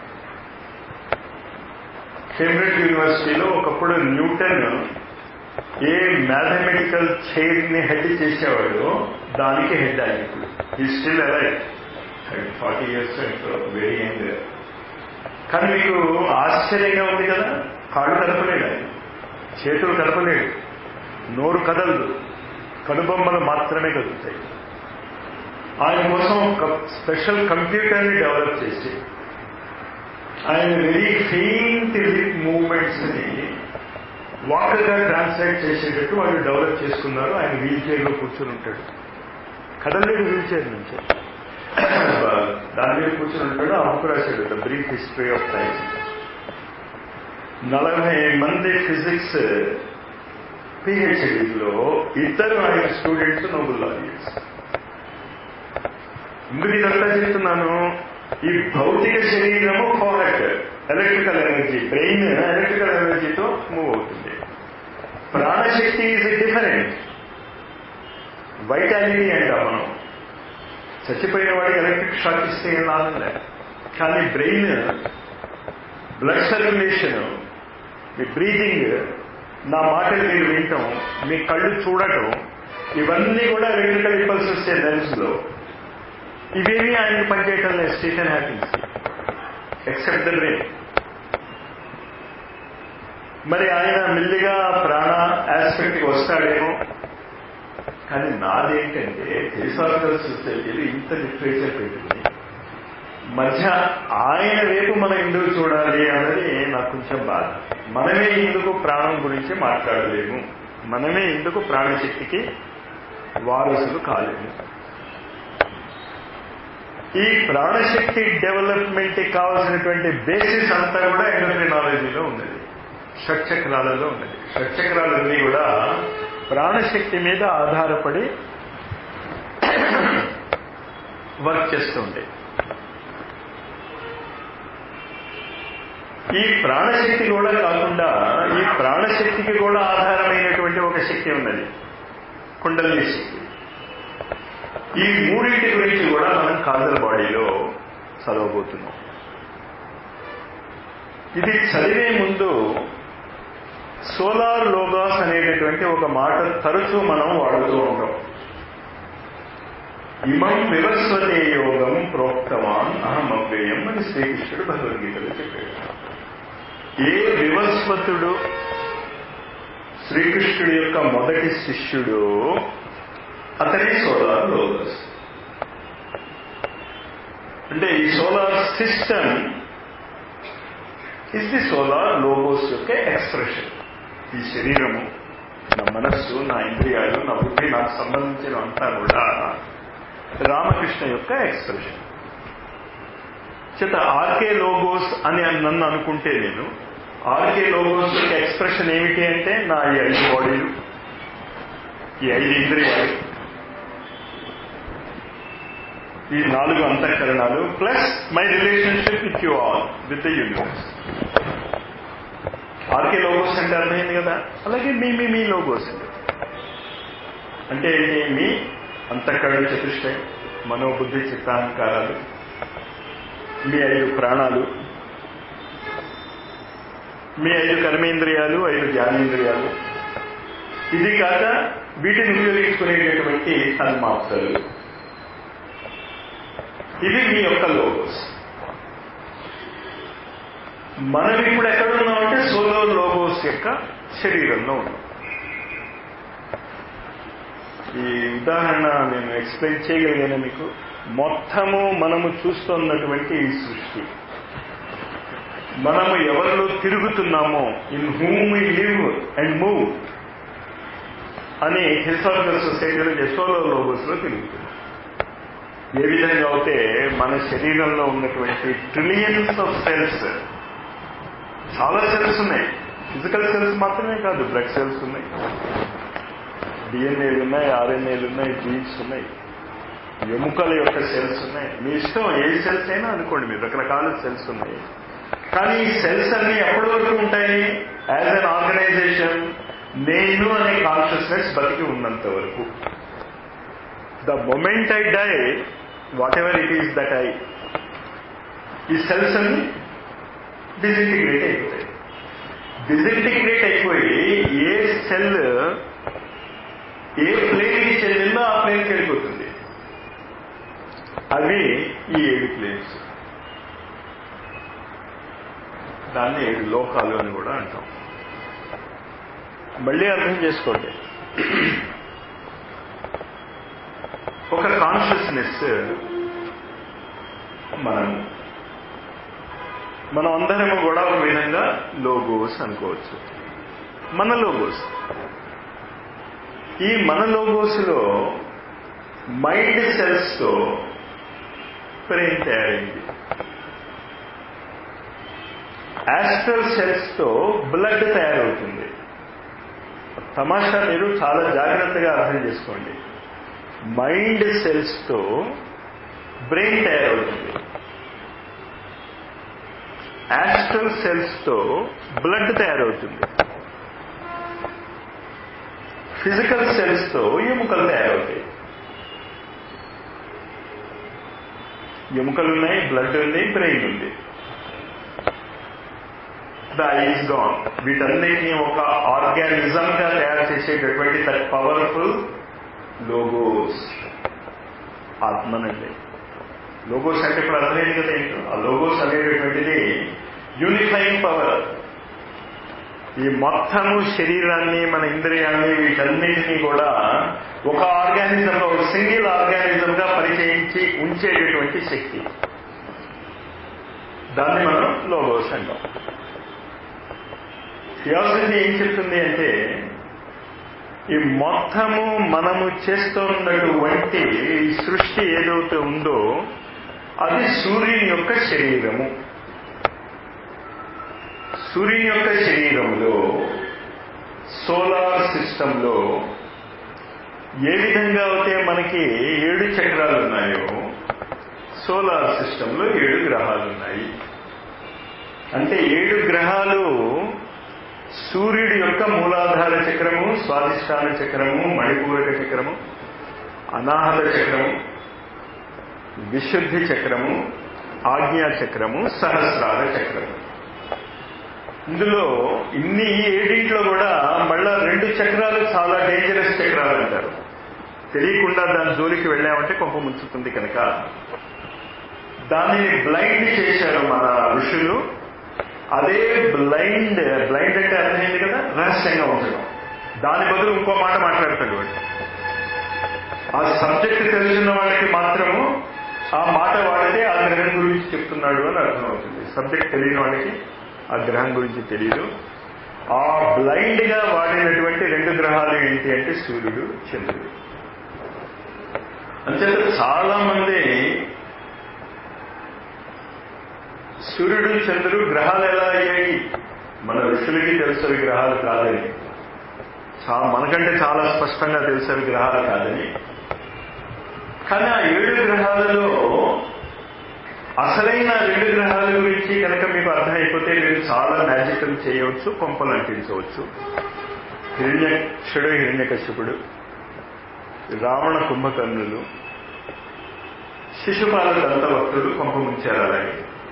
S1: కేంబ్రిడ్జ్ యూనివర్సిటీలో ఒకప్పుడు న్యూటన్ ఏ మ్యాథమెటికల్ చైర్ ని హెడ్ చేసేవాడు దానికి హెడ్ ఆయన ఇప్పుడు ఈ still alive forty years very young కానీ మీకు ఆశ్చర్యంగా ఉంది కదా కాళ్ళు కదపలేడు ఆయన చేతులు కదపలేడు నోరు కదలదు కనుబొమ్మలు మాత్రమే కదులుతాయి ఆయన కోసం ఒక స్పెషల్ కంప్యూటర్ని డెవలప్ చేసి ఆయన వెరీ ఫెయింట్ లిప్ మూవ్మెంట్స్ ని వాక్గా ట్రాన్స్లేట్ చేసేటట్టు వాళ్ళు డెవలప్ చేసుకున్నారు ఆయన వీల్ చైర్ లో కూర్చుని ఉంటాడు కదలలేదు వీల్ చైర్ నుంచి దాని మీద కూర్చుని ఉంటాడు ఆ బుక్ రాశాడు the brief history of time నలభై మంది ఫిజిక్స్ పిహెచ్డిలో ఇద్దరు ఆయన స్టూడెంట్స్ నోబుల్ లారియట్స్ ఎందుకు ఇదంతా చెప్తున్నాను ఈ భౌతిక శరీరము ఫారెట్ ఎలక్ట్రికల్ ఎనర్జీ బ్రెయిన్ ఎలక్ట్రికల్ ఎనర్జీతో మూవ్ అవుతుంది ప్రాణశక్తి ఈజ్ డిఫరెంట్ వైటాలిటీ అంటాం మనం చచ్చిపోయిన వాడికి ఎలక్ట్రిక్ షాక్ ఇస్తే ఏం లాభం లేదు కానీ బ్రెయిన్ బ్లడ్ సర్క్యులేషన్ మీ బ్రీతింగ్ నా మాటలు మీరు వింటాం మీ కళ్ళు చూడటం ఇవన్నీ కూడా ఎలక్ట్రికల్ ఇంపల్స్ వస్తే లెన్స్ లో ఇవేమీ ఆయనకు పనిచేయటం లేదు station happiness except the brain మరి ఆయన మెల్లిగా ప్రాణ ఆస్పెక్ట్కి వస్తాడేమో కానీ నాదేంటంటే ఫిలసాఫికల్ సొసైటీలు ఇంత లిటరేచర్ పెట్టుకుని మధ్య ఆయన వైపు మనం ఎందుకు చూడాలి అన్నది నాకు కొంచెం బాధ మనమే ఎందుకు ప్రాణం గురించి మాట్లాడలేము మనమే ఎందుకు ప్రాణశక్తికి వారసులు కాలేము ఈ ప్రాణశక్తి డెవలప్మెంట్ కావాల్సినటువంటి బేసిస్ అంతా కూడా ఎండోక్రినాలజీలో ఉన్నది షట్చక్రాలలో ఉన్నది షట్చక్రాలన్నీ కూడా ప్రాణశక్తి మీద ఆధారపడి వర్క్ చేస్తూ ఉంటాయి ఈ ప్రాణశక్తి కూడా కాకుండా ఈ ప్రాణశక్తికి కూడా ఆధారమైనటువంటి ఒక శక్తి ఉన్నది కుండలి శక్తి ఈ మూడింటి గురించి కూడా మనం కాజల్ బాడీలో చదవబోతున్నాం ఇది చదివే ముందు సోలార్ లోగాస్ అనేటటువంటి ఒక మాట తరచూ మనం వాడుతూ ఉంటాం ఇమం వివస్వతే యోగం ప్రోక్తవాన్ అహం అవ్యయం అని శ్రీకృష్ణుడు భగవద్గీతలో చెప్పాడు ఏ వివస్వతుడు శ్రీకృష్ణుడి యొక్క మొదటి శిష్యుడు అతని సోలార్ లోగస్ అంటే ఈ solar system is the solar logos యొక్క ఎక్స్ప్రెషన్ ఈ శరీరము నా మనస్సు నా ఇంద్రియాలు నా బుద్ధి నాకు సంబంధించిన అంతా కూడా రామకృష్ణ యొక్క ఎక్స్ప్రెషన్ చేత ఆర్కే లోగోస్ అని నన్ను అనుకుంటే నేను ఆర్కే లోగోస్ యొక్క ఎక్స్ప్రెషన్ ఏమిటి అంటే నా ఈ ఐదు బాడీలు ఈ ఐదు ఇంద్రియాలు ఈ నాలుగు అంతఃకరణాలు plus my relationship with you all with the universe ఆర్కే లోగోస్ అంటే అర్థమైంది కదా అలాగే మీ మీ మీ లోగోస్ అంటే ఏంటి మీ అంతఃకరణ చతుష్టయం మనోబుద్ధి చిత్తాహంకారాలు మీ ఐదు ప్రాణాలు మీ ఐదు కర్మేంద్రియాలు ఐదు జ్ఞానేంద్రియాలు ఇది కాక వీటిని ఉపయోగించుకునేటటువంటి తన్మాత్రలు ఇది మీ యొక్క లోగోస్ మనం ఇప్పుడు ఎక్కడున్నామంటే సోలో లోగోస్ యొక్క శరీరంలో ఉన్నాం ఈ ఉదాహరణ నేను ఎక్స్ప్లెయిన్ చేయగలిగాను మీకు మొత్తము మనము చూస్తున్నటువంటి ఈ సృష్టి మనము ఎవరిలో తిరుగుతున్నామో in whom we live and move అని హిస్టారికల్ సొసైటీలో యశోలో లోగోస్ లో తిరుగుతున్నాం ఏ విధంగా అయితే మన శరీరంలో ఉన్నటువంటి ట్రిలియన్స్ ఆఫ్ సెల్స్ చాలా సెల్స్ ఉన్నాయి ఫిజికల్ సెల్స్ మాత్రమే కాదు బ్లడ్ సెల్స్ ఉన్నాయి డిఎన్ఏలు ఉన్నాయి ఆర్ఎన్ఏలు ఉన్నాయి జీన్స్ ఉన్నాయి ఎముకల యొక్క సెల్స్ ఉన్నాయి మీ ఇష్టం ఏ సెల్స్ అయినా అనుకోండి మీరు రకరకాల సెల్స్ ఉన్నాయి కానీ ఈ సెల్స్ అన్ని ఎప్పటి వరకు ఉంటాయి యాజ్ అన్ ఆర్గనైజేషన్ నేను అనే కాన్షియస్నెస్ బతికి ఉన్నంత వరకు the moment I die whatever it is that I ఈ సెల్స్ అన్ని డిజింటిగ్రేట్ అయిపోతాయి డిజింటిగ్రేట్ అయిపోయి ఏ సెల్ ఏ ప్లేన్కి చెందిందో ఆ ప్లేన్కి వెళ్ళిపోతుంది అవి ఈ ఏడు ప్లేన్స్ దాన్ని ఏడు లోకాలు అని కూడా అంటాం మళ్ళీ అర్థం చేసుకోండి ఒక కాన్షియస్నెస్ మనం మనం అందరము కూడా ఒక విధంగా లోగోస్ అనుకోవచ్చు మన లోగోస్ ఈ మన లోగోస్లో మైండ్ సెల్స్తో బ్రెయిన్ తయారైంది యాస్ట్రల్ సెల్స్ తో బ్లడ్ తయారవుతుంది తమాషా మీరు చాలా జాగ్రత్తగా అర్థం చేసుకోండి మైండ్ సెల్స్ తో బ్రెయిన్ తయారవుతుంది యాస్ట్రల్ సెల్స్ తో బ్లడ్ తయారవుతుంది ఫిజికల్ సెల్స్ తో ఎముకలు తయారవుతాయి ఎముకలు ఉన్నాయి బ్లడ్ ఉంది బ్రెయిన్ ఉంది ద ఐస్ గాన్ వీటన్నిటిని ఒక ఆర్గానిజం గా తయారు చేసేటటువంటి దట్ పవర్ఫుల్ లోగోస్ ఆత్మనండి లోగోస్ అంటే ఇప్పుడు అర్థమైంది కదా ఏంటో ఆ లోగోస్ అనేటటువంటిది యూనిఫైయింగ్ పవర్ ఈ మొత్తము శరీరాన్ని మన ఇంద్రియాన్ని వీటన్నిటినీ కూడా ఒక ఆర్గానిజంగా ఒక సింగిల్ ఆర్గానిజం గా పరిచయించి ఉంచేటటువంటి శక్తి దాన్ని మనం లోగోస్ అంటాం థియాసఫీ ఏం చెప్తుంది అంటే ఈ మొత్తము మనము చేస్తున్నటువంటి ఈ సృష్టి ఏదైతే ఉందో అది సూర్యుని యొక్క శరీరము సూర్యుని యొక్క శరీరంలో సోలార్ సిస్టంలో ఏ విధంగా అయితే మనకి ఏడు చక్రాలు ఉన్నాయో సోలార్ సిస్టంలో ఏడు గ్రహాలు ఉన్నాయి అంటే ఏడు గ్రహాలు సూర్యుడి యొక్క మూలాధార చక్రము స్వాధిష్టాన చక్రము మణిపూరక చక్రము అనాహత చక్రము విశుద్ధి చక్రము ఆజ్ఞా చక్రము సహస్రార చక్రము ఇందులో ఇన్ని ఈ ఏడింట్లో కూడా మళ్ళా రెండు చక్రాలు చాలా డేంజరస్ చక్రాలు అంటారు తెలియకుండా దాని జోలికి వెళ్ళామంటే కొంప ముంచుతుంది కనుక దానిని బ్లైండ్ చేశారు మన ఋషులు అదే బ్లైండ్ బ్లైండ్ అంటే అర్థమైంది కదా రహస్యంగా ఉంచడం దాని బదులు ఇంకో మాట మాట్లాడతాడు వాడు ఆ సబ్జెక్ట్ తెలిసిన వాళ్ళకి మాత్రము ఆ మాట వాడితే ఆ గ్రహం గురించి చెప్తున్నాడు అని అర్థం అవుతుంది సబ్జెక్ట్ తెలియని వాళ్ళకి ఆ గ్రహం గురించి తెలియదు ఆ బ్లైండ్ గా వాడినటువంటి రెండు గ్రహాలు ఏంటి అంటే సూర్యుడు చంద్రుడు అంచేత చాలా మంది సూర్యుడు చంద్రుడు గ్రహాలు ఎలా అయ్యాయి మన ఋషులకి తెలుసవి గ్రహాలు కాదని చా మనకంటే చాలా స్పష్టంగా తెలుసవి గ్రహాలు కాదని కానీ ఆ ఏడు గ్రహాలలో అసలైన రెండు గ్రహాల గురించి కనుక మీకు అర్థమైపోతే మీరు చాలా మ్యాజికల్ చేయవచ్చు కొంపలు అంటించవచ్చు హిరణ్యక్షుడు హిరణ్యకశ్యపుడు రావణ కుంభకర్ణులు శిశుపాల దంతభక్తుడు కొంప ముంచారు అలాగే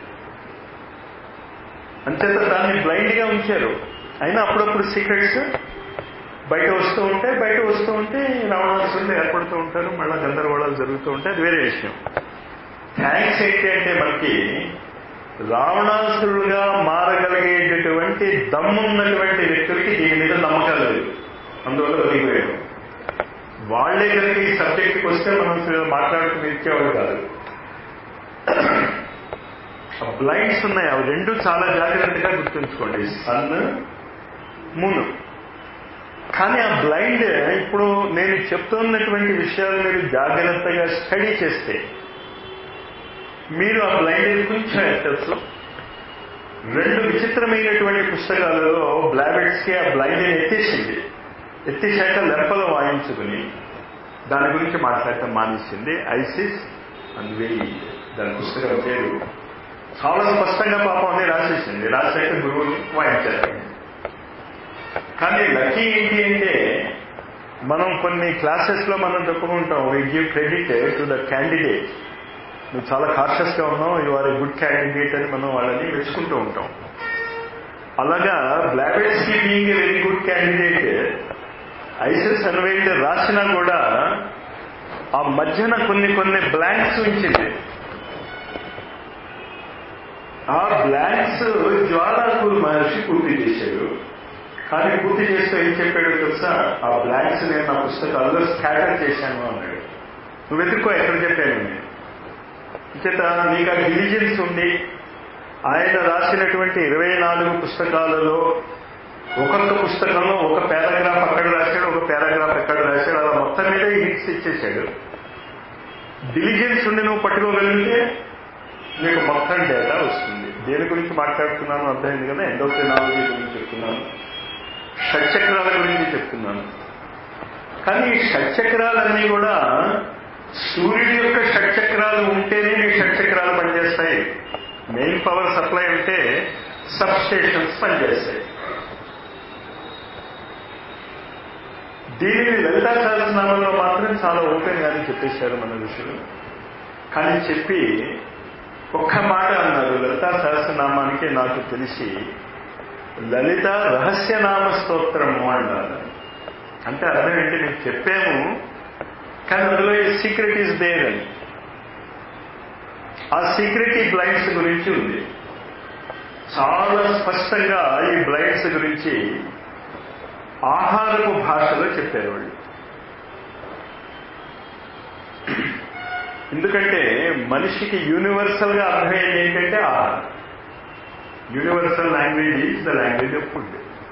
S1: అంచేత దాన్ని బ్లైండ్ గా ఉంచారు అయినా అప్పుడప్పుడు సీక్రెట్స్ బయట వస్తూ ఉంటే బయట వస్తూ ఉంటే రావణాసురులు ఏర్పడుతూ ఉంటారు మళ్ళా గందరగోళాలు జరుగుతూ ఉంటాయి అది వేరే విషయం థ్యాంక్స్ ఏంటి అంటే మనకి రావణాసురులుగా మారగలిగేటటువంటి దమ్మున్నటువంటి వ్యక్తులకి దీని మీద నమ్మకం లేదు అందువల్ల వదిలిపోయాడు వాళ్లే కనుక ఈ సబ్జెక్ట్కి వస్తే మనం మాట్లాడుకుని ఇచ్చేవాళ్ళు కాదు బ్లైండ్స్ ఉన్నాయి అవి రెండు చాలా జాగ్రత్తగా గుర్తుంచుకోండి సన్ మూన్ కానీ ఆ బ్లైండ్ ఇప్పుడు నేను చెప్తున్నటువంటి విషయాలు మీరు జాగ్రత్తగా స్టడీ చేస్తే మీరు ఆ బ్లైండ్ కొంచెం ఎత్తచ్చు రెండు విచిత్రమైనటువంటి పుస్తకాలలో బ్లాబెట్స్ కి ఆ బ్లైండ్ ఎత్తేసింది ఎత్తేసాక లెంపలు వాయించుకుని దాని గురించి మాట్లాడటం మానేసింది ఐసిస్ అండ్ వెయి దాని పుస్తకం పేరు చాలా స్పష్టంగా పాపం అని రాసేసింది రాసాక గురువుని వాయించారు కానీ లక్కీ ఏంటి అంటే మనం కొన్ని క్లాసెస్ లో మనం చెప్పుకుంటాం we give credit to the candidate నువ్వు చాలా కాన్షియస్ గా ఉన్నావు you are a good candidate అని మనం వాళ్ళని మెచ్చుకుంటూ ఉంటాం అలాగా బ్లాబెట్స్ కి being a very good candidate Isis unveiled రాసినా కూడా ఆ మధ్యన కొన్ని కొన్ని బ్లాంక్స్ ఉంచింది ఆ బ్లాంక్స్ జ్వాలాకూర్ మహర్షి పూర్తి చేశాడు కానీ పూర్తి చేస్తూ ఏం చెప్పాడు తెలుసా ఆ బ్లాంక్స్ నేను నా పుస్తకాల్లో స్కాటర్ చేశాను అన్నాడు నువ్వు వెతుక్కో ఎక్కడ చెప్పాను నేను చేత నీకు ఆ డిలిజెన్స్ ఉంది ఆయన రాసినటువంటి ఇరవై నాలుగు పుస్తకాలలో ఒక్కొక్క పుస్తకంలో ఒక పారాగ్రాఫ్ అక్కడ రాశాడు ఒక పారాగ్రాఫ్ ఎక్కడ రాశాడు అలా మొత్తం మీద హిట్స్ ఇచ్చేశాడు డిలిజెన్స్ ఉండి నువ్వు పట్టుకోగలిగితే మీకు మొత్తం డేటా వస్తుంది దేని గురించి మాట్లాడుతున్నాను అర్థమైంది కదా ఎండోక్రినాలజీ గురించి చెప్తున్నాను షట్చక్రాల గురించి చెప్తున్నాను కానీ ఈ షట్చక్రాలన్నీ కూడా సూర్యుడి యొక్క షట్చక్రాలు ఉంటేనే మీ షట్చక్రాలు పనిచేస్తాయి మెయిన్ పవర్ సప్లై ఉంటే సబ్ స్టేషన్స్ పనిచేస్తాయి దీనిని లలితా సహస్రనామంలో మాత్రం చాలా ఓపెన్ గానే చెప్పేశారు మన ఋషులు కానీ చెప్పి ఒక్క మాట అన్నారు లలితా సహస్రనామానికి నాకు తెలిసి లలిత రహస్యనామ స్తోత్రము అన్నారు అంటే అర్థం ఏంటి నేను చెప్పాము కానీ అందులో ఈ సీక్రెట్ ఈస్ దేర్ అని ఆ సీక్రెట్ ఈ బ్లైండ్స్ గురించి ఉంది చాలా స్పష్టంగా ఈ బ్లైండ్స్ గురించి ఆహారపు భాషలో చెప్పారు వాళ్ళు ఎందుకంటే మనిషికి యూనివర్సల్ గా అర్థమయ్యేది ఏంటంటే ఆహారం universal language is the language of food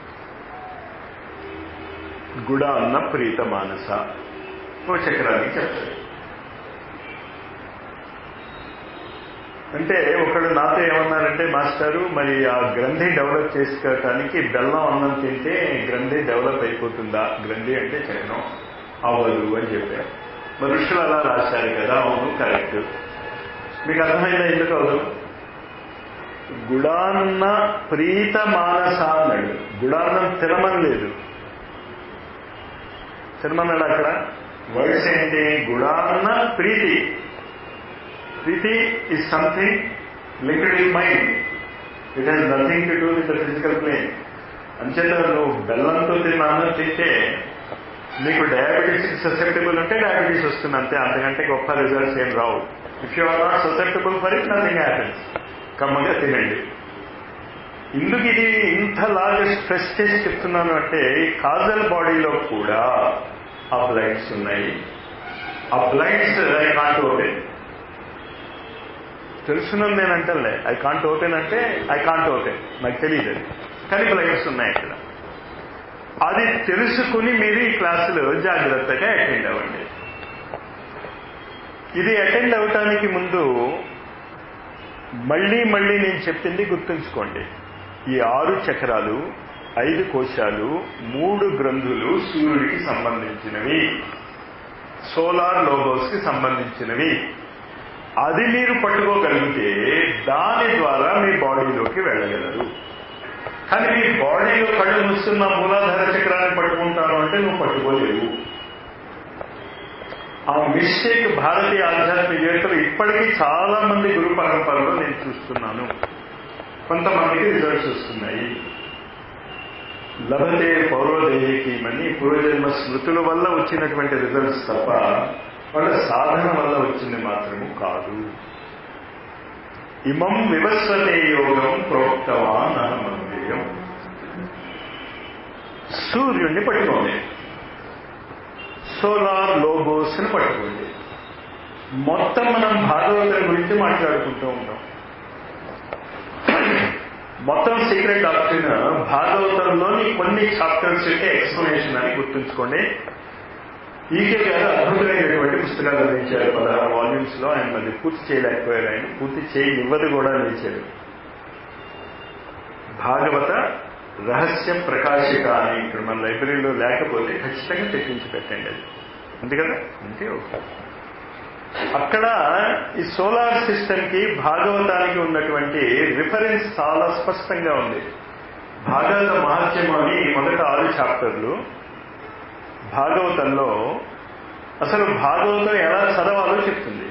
S1: గుడ అన్న ప్రీత మానస ఓ చక్రానికి చెప్తారు అంటే ఒకడు నాతో ఏమన్నారంటే మాస్టారు మరి ఆ గ్రంథి డెవలప్ చేసుకోవటానికి బెల్లం అన్నం తింటే గ్రంథి డెవలప్ అయిపోతుందా గ్రంథి అంటే చక్రం అవ్వదు అని చెప్పారు మరి ఋషులు అలా రాశారు కదా అవును కరెక్ట్ మీకు అర్థమైందా ఎందుకు అవదు గుడాన్న ప్రీత మానస అన్నాడు గుడాన్నం తినమని లేదు తినమన్నాడు అక్కడ వర్డ్స్ ఏంటి గుడాన్న ప్రీతి ప్రీతి is something linked in mind it has nothing to do with the physical plane అంచేత నువ్వు బెల్లంతో తిన్న అన్నం తింటే నీకు డయాబెటీస్ ససెప్టబుల్ అంటే డయాబెటీస్ వస్తుంది అంతే అంతకంటే గొప్ప రిజల్ట్స్ ఏం రావు if you are not susceptible for it nothing happens కమ్మగా తినండి ఇందుకు ఇది ఇంతలాగా స్ట్రెస్ చేసి చెప్తున్నాను అంటే ఈ కాజల్ బాడీలో కూడా ఆ బ్లైండ్స్ ఉన్నాయి ఆ బ్లైండ్స్ ఐ కాంట్ ఓపెన్ తెలుసునని నేను అంటలే ఐ కాంట్ ఓపెన్ అంటే ఐ కాంట్ ఓపెన్ నాకు తెలియదు అది కానీ బ్లైండ్స్ ఉన్నాయి ఇక్కడ అది తెలుసుకుని మీరు ఈ క్లాసులో జాగ్రత్తగా అటెండ్ అవ్వండి ఇది అటెండ్ అవటానికి ముందు మళ్ళీ మళ్ళీ నేను చెప్పింది గుర్తుంచుకోండి ఈ ఆరు చక్రాలు ఐదు కోశాలు మూడు గ్రంథులు సూర్యుడికి సంబంధించినవి సోలార్ లోగోస్ కి సంబంధించినవి అది మీరు పట్టుకోగలిగితే దాని ద్వారా మీ బాడీలోకి వెళ్ళగలరు కానీ మీ బాడీలో కళ్ళు మూస్తున్న మూలాధార చక్రాన్ని పట్టుకుంటాను అంటే నువ్వు పట్టుకోలేవు ఆ మిస్టేక్ భారతీయ ఆధ్యాత్మికవేత్తలు ఇప్పటికీ చాలా మంది గురు పరంపరలో నేను చూస్తున్నాను కొంతమందికి రిజల్ట్స్ వస్తున్నాయి లభతే పౌరోదేయకీమని పూర్వజన్మ స్మృతుల వల్ల వచ్చినటువంటి రిజల్ట్స్ తప్ప వాళ్ళ సాధన వల్ల వచ్చింది మాత్రము కాదు ఇమం వివస్వతే యోగం ప్రోక్తవాన్ అహమవ్యయం సూర్యుడిని పట్టుకోండి సోలార్ లోగోస్ ని పట్టుకోండి మొత్తం మనం భాగవతం గురించి మాట్లాడుకుంటూ ఉంటాం మొత్తం సీక్రెట్ డాక్టరీన్ భాగవతంలోని కొన్ని చాప్టర్స్ యొక్క ఎక్స్ప్లెనేషన్ అని గుర్తుంచుకోండి ఈకే గారు అద్భుతమైనటువంటి పుస్తకాలు అందించారు పదహారు వాల్యూమ్స్ లో ఆయన మళ్ళీ పూర్తి చేయలేకపోయారు ఆయన పూర్తి చేయనివ్వదు కూడా నిలిచారు భాగవత రహస్య ప్రకాశిక అని ఇక్కడ మన లైబ్రరీలో లేకపోతే ఖచ్చితంగా తెప్పించి పెట్టండి అది అంతే కదా అంతే ఓకే అక్కడ ఈ సోలార్ సిస్టమ్ కి భాగవతానికి ఉన్నటువంటి రిఫరెన్స్ చాలా స్పష్టంగా ఉంది భాగవత మహత్యం అని మొదట ఆరు చాప్టర్లు భాగవతంలో అసలు భాగవతం ఎలా చదవాలో చెప్తుంది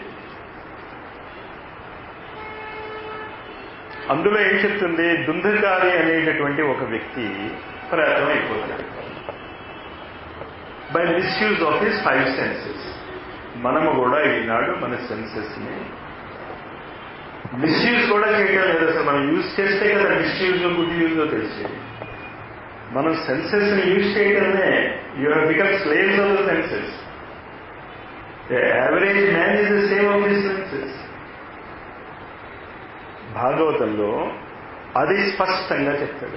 S1: అందులో ఏం చెప్తుంది దుంధకారి అనేటటువంటి ఒక వ్యక్తి ప్రయత్నం అయిపోతాడు by misuse of his five senses మనము కూడా ఈనాడు మన సెన్సెస్ ని మిస్యూజ్ కూడా చేయడం లేదు అసలు మనం యూజ్ చేస్తే కదా మిస్యూజ్ గుడ్ యూజ్ తెలిసేది మనం సెన్సెస్ ని యూజ్ చేయడమే you have become slaves of the senses average man is the same of the senses భాగవతంలో అది స్పష్టంగా చెప్తాడు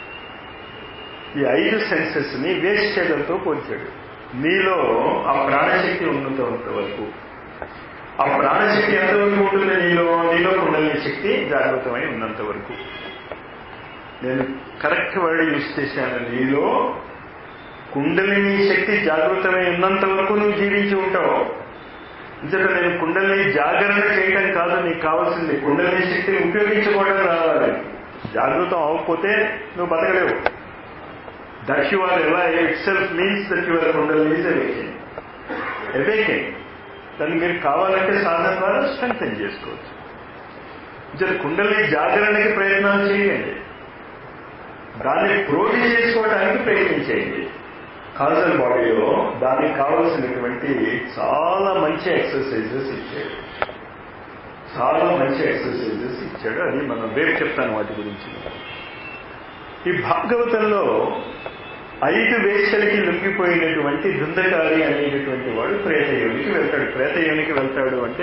S1: ఈ ఐదు సెన్సెస్ ని వేస్ట్ చేయడంతో పోల్చాడు నీలో ఆ ప్రాణశక్తి ఉన్నంత వరకు ఆ ప్రాణశక్తి ఎంతవరకు ఉంటుంది నీలో నీలో కుండలిని శక్తి జాగృతమై ఉన్నంత వరకు నేను కరెక్ట్ వర్డ్ యూజ్ చేశాను నీలో కుండలిని శక్తి జాగృతమై ఉన్నంత వరకు నువ్వు జీవించి ఉంటావు ఇంతట నేను కుండలిని జాగరణ చేయడం కాదు నీకు కావాల్సింది కుండలిని శక్తిని ఉపయోగించుకోవడం రావాలి జాగృతం అవ్వకపోతే నువ్వు బతకలేవు దట్ యు ఆర్ ఎలా itself means that you are kundalini is awakening awakening దాన్ని మీరు కావాలంటే సాధన ద్వారా స్ట్రెంగ్ చేసుకోవచ్చు జర కుండలిని జాగరణకి ప్రయత్నాలు చేయండి దాన్ని ప్రోధి చేసుకోవడానికి ప్రయత్నించేయండి కాజల్ బాడీలో దానికి కావలసినటువంటి చాలా మంచి ఎక్సర్సైజెస్ ఇచ్చాడు చాలా మంచి ఎక్సర్సైజెస్ ఇచ్చాడు అది మనం రేపు చెప్తాను వాటి గురించి ఈ భాగవతంలో ఐదు వేశ్యలకి లొంగిపోయినటువంటి దుందకారి అనేటటువంటి వాడు ప్రేతయోనికి వెళ్తాడు ప్రేతయోనికి వెళ్తాడు అంటే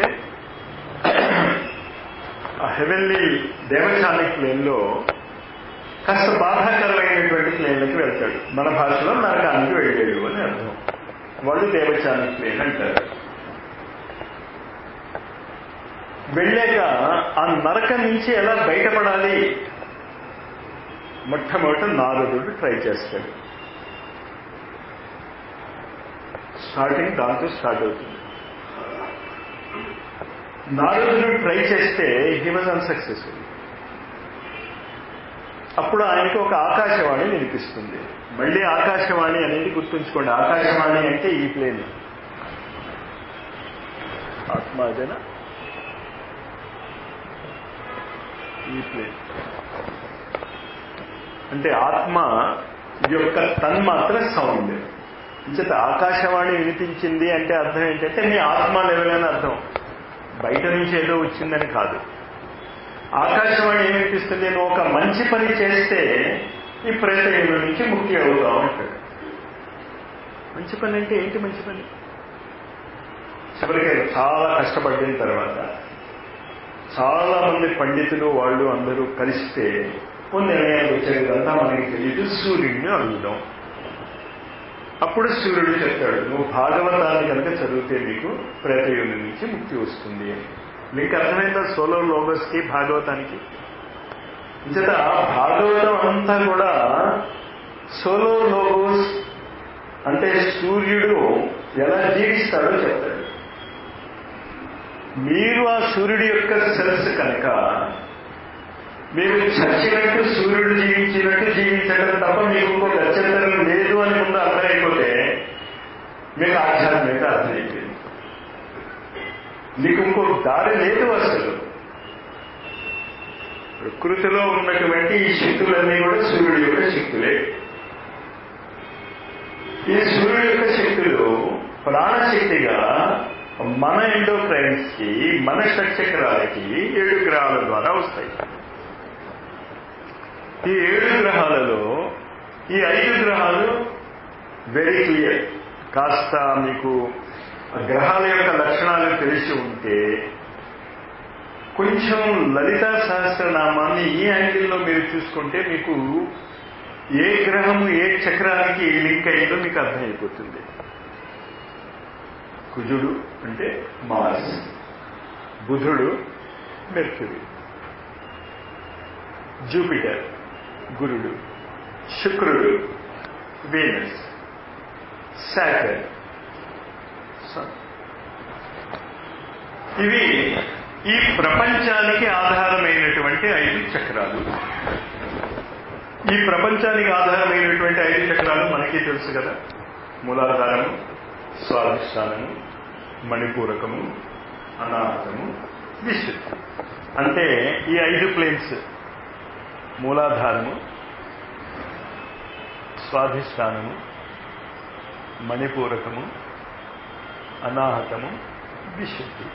S1: ఆ హెవెన్లీ దేవచానిక్ ప్లేన్లో కాస్త బాధాకరమైనటువంటి ప్లేన్లకి వెళ్తాడు మన భాషలో నరకానికి వెళ్ళాడు అని అర్థం వాళ్ళు దేవచానిక్ ప్లేన్ అంటారు వెళ్ళాక ఆ నరకం నుంచి ఎలా బయటపడాలి మొట్టమొదట నారదుడు ట్రై చేస్తాడు స్టార్టింగ్ దాంతో స్టార్ట్ అవుతుంది నారదుడు ట్రై చేస్తే హీ వాజ్ అన్సక్సెస్ఫుల్ అప్పుడు ఆయనకు ఒక ఆకాశవాణి వినిపిస్తుంది మళ్ళీ ఆకాశవాణి అనేది గుర్తుంచుకోండి ఆకాశవాణి అంటే ఈ ప్లేన్ ఆత్మ అదేనా ఈ ప్లేన్ అంటే ఆత్మ యొక్క తన్మాత్ర సౌండ్ ఇంచేత ఆకాశవాణి వినిపించింది అంటే అర్థం ఏంటంటే మీ ఆత్మ లెవెల్ అని అర్థం బయట నుంచి ఏదో వచ్చిందని కాదు ఆకాశవాణి ఏమనిపిస్తుంది నువ్వు ఒక మంచి పని చేస్తే ఈ ప్రేతయుల నుంచి ముక్తి అవుతావు అంటాడు మంచి పని అంటే ఏంటి మంచి పని చివరికి చాలా కష్టపడిన తర్వాత చాలా మంది పండితులు వాళ్ళు అందరూ కలిస్తే కొన్ని నిర్ణయాలు వచ్చాయి ఇదంతా మనకి తెలియదు సూర్యుడిని అడుగుదాం అప్పుడు సూర్యుడు చెప్తాడు నువ్వు భాగవతాన్ని కనుక చదివితే నీకు ప్రేతయుని నుంచి ముక్తి వస్తుంది అని మీకు అర్థమైందా సోలో లోగస్ కి భాగవతానికి ఇంచేత భాగవతం అంతా కూడా సోలో లోగోస్ అంటే సూర్యుడు ఎలా జీవిస్తాడో చెప్తాడు మీరు ఆ సూర్యుడి యొక్క సెల్స్ కనుక మీరు చచ్చినట్టు సూర్యుడు జీవించినట్టు జీవించడం తప్ప మీకు ఇంకో గచ్చంతరం లేదు అని ముందు అర్థమైపోతే మీకు ఆధ్యాత్మిక అర్థమైపోయింది మీకు ఇంకో దారి లేదు అసలు ప్రకృతిలో ఉన్నటువంటి ఈ శక్తులన్నీ కూడా సూర్యుడి యొక్క శక్తులే ఈ సూర్యుడి యొక్క శక్తులు ప్రాణశక్తిగా మన ఎండోక్రైన్స్ కి మన షట్చక్రాలకి ఏడు గ్రహాల ద్వారా వస్తాయి ఈ ఏడు గ్రహాలలో ఈ ఐదు గ్రహాలు వెరీ క్లియర్ కాస్త మీకు గ్రహాల యొక్క లక్షణాలు తెలిసి ఉంటే కొంచెం లలితా సహస్రనామాన్ని ఈ యాంగిల్లో మీరు చూసుకుంటే మీకు ఏ గ్రహము ఏ చక్రానికి లింక్ అయిందో మీకు అర్థమైపోతుంది కుజుడు అంటే మార్స్ బుధుడు మెర్క్యూరీ జూపిటర్ గురుడు శుక్రుడు వీనస్ శాటర్ ఇవి ఈ ప్రపంచానికి ఆధారమైనటువంటి ఐదు చక్రాలు ఈ ప్రపంచానికి ఆధారమైనటువంటి ఐదు చక్రాలు మనకి తెలుసు కదా మూలాధారము స్వాధిష్టానము మణిపూరకము అనాహతము విశుద్ధి అంటే ఈ ఐదు ప్లేన్స్ మూలాధారము స్వాధిష్టానము మణిపూరకము అనాహతము విశుద్ధి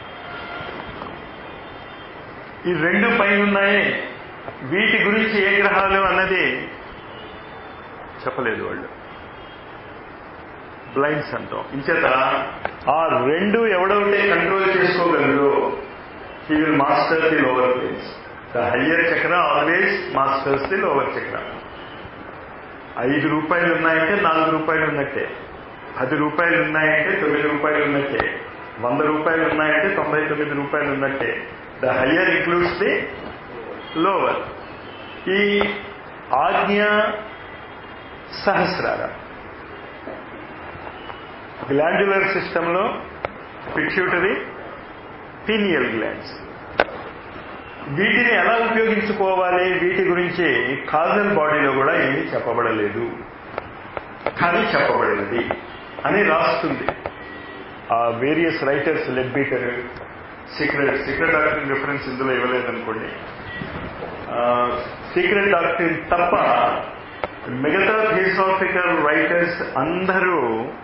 S1: ఈ రెండు పైన ఉన్నాయి వీటి గురించి ఏ గ్రహాలు అన్నది చెప్పలేదు వాళ్ళు బ్లైండ్స్ అంటాం ఇంచేత ఆ రెండు ఎవడైతే కంట్రోల్ చేసుకోగలరో he will master the lower places the higher chakra always masters the lower chakra ఐదు రూపాయలు ఉన్నాయంటే నాలుగు రూపాయలు ఉన్నట్టే పది రూపాయలు ఉన్నాయంటే తొమ్మిది రూపాయలు ఉన్నట్టే వంద రూపాయలు ఉన్నాయంటే తొంభై తొమ్మిది రూపాయలు ఉన్నట్టే the higher includes the lower ఈ ఆజ్ఞ సహస్రార గ్లాండ్యులర్ సిస్టంలో పిట్యూటరీ పీనియల్ గ్లాండ్స్ వీటిని ఎలా ఉపయోగించుకోవాలి వీటి గురించి కాజల్ బాడీలో కూడా ఏమీ చెప్పబడలేదు కానీ చెప్పబడినది అని రాస్తుంది ఆ various writers Leadbeater secret secret doctor reference ఇందులో ఇవ్వలేదనుకోండి సీక్రెట్ డాక్టర్ తప్ప మిగతా థియోసాఫికల్ రైటర్స్ అందరూ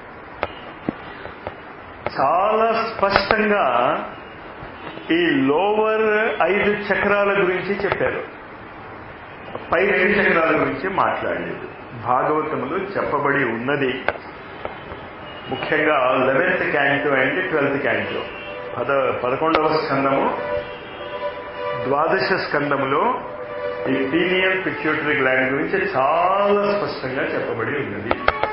S1: చాలా స్పష్టంగా ఈ లోవర్ ఐదు చక్రాల గురించి చెప్పారు పై రెండు చక్రాల గురించి మాట్లాడలేదు భాగవతములు చెప్పబడి ఉన్నది ముఖ్యంగా eleventh canto and twelfth canto పద పదకొండవ స్కందము ద్వాదశ స్కందములో ఈ పీనియల్ పిట్యూటరీ గ్లాండ్ గురించి చాలా స్పష్టంగా చెప్పబడి ఉన్నది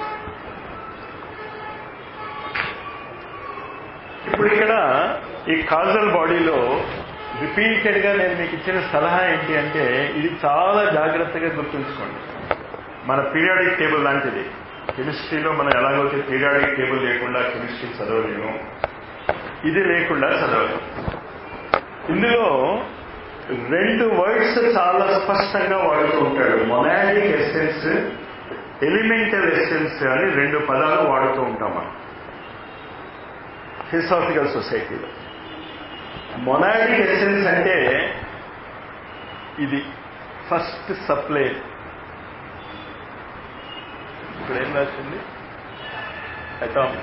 S1: ఇప్పుడు ఇక్కడ ఈ కాజల్ బాడీలో రిపీటెడ్ గా నేను మీకు ఇచ్చిన సలహా ఏంటి అంటే ఇది చాలా జాగ్రత్తగా గుర్తుంచుకోండి మన పీరియాడిక్ టేబుల్ లాంటిది కెమిస్ట్రీలో మనం ఎలాగైతే పీరియాడిక్ టేబుల్ లేకుండా కెమిస్ట్రీ చదవలేము ఇది లేకుండా చదవలేము ఇందులో రెండు వర్డ్స్ చాలా స్పష్టంగా వాడుతూ ఉంటాడు మొనాడిక్ ఎసెన్స్ ఎలిమెంటల్ ఎసెన్స్ అని రెండు పదాలు వాడుతూ ఉంటాం మనం ఫిలసాఫికల్ సొసైటీలో మొనాడిక్ ఎసెన్స్ అంటే ఇది ఫస్ట్ సప్లై ఇప్పుడు ఏం రాసింది అటామ్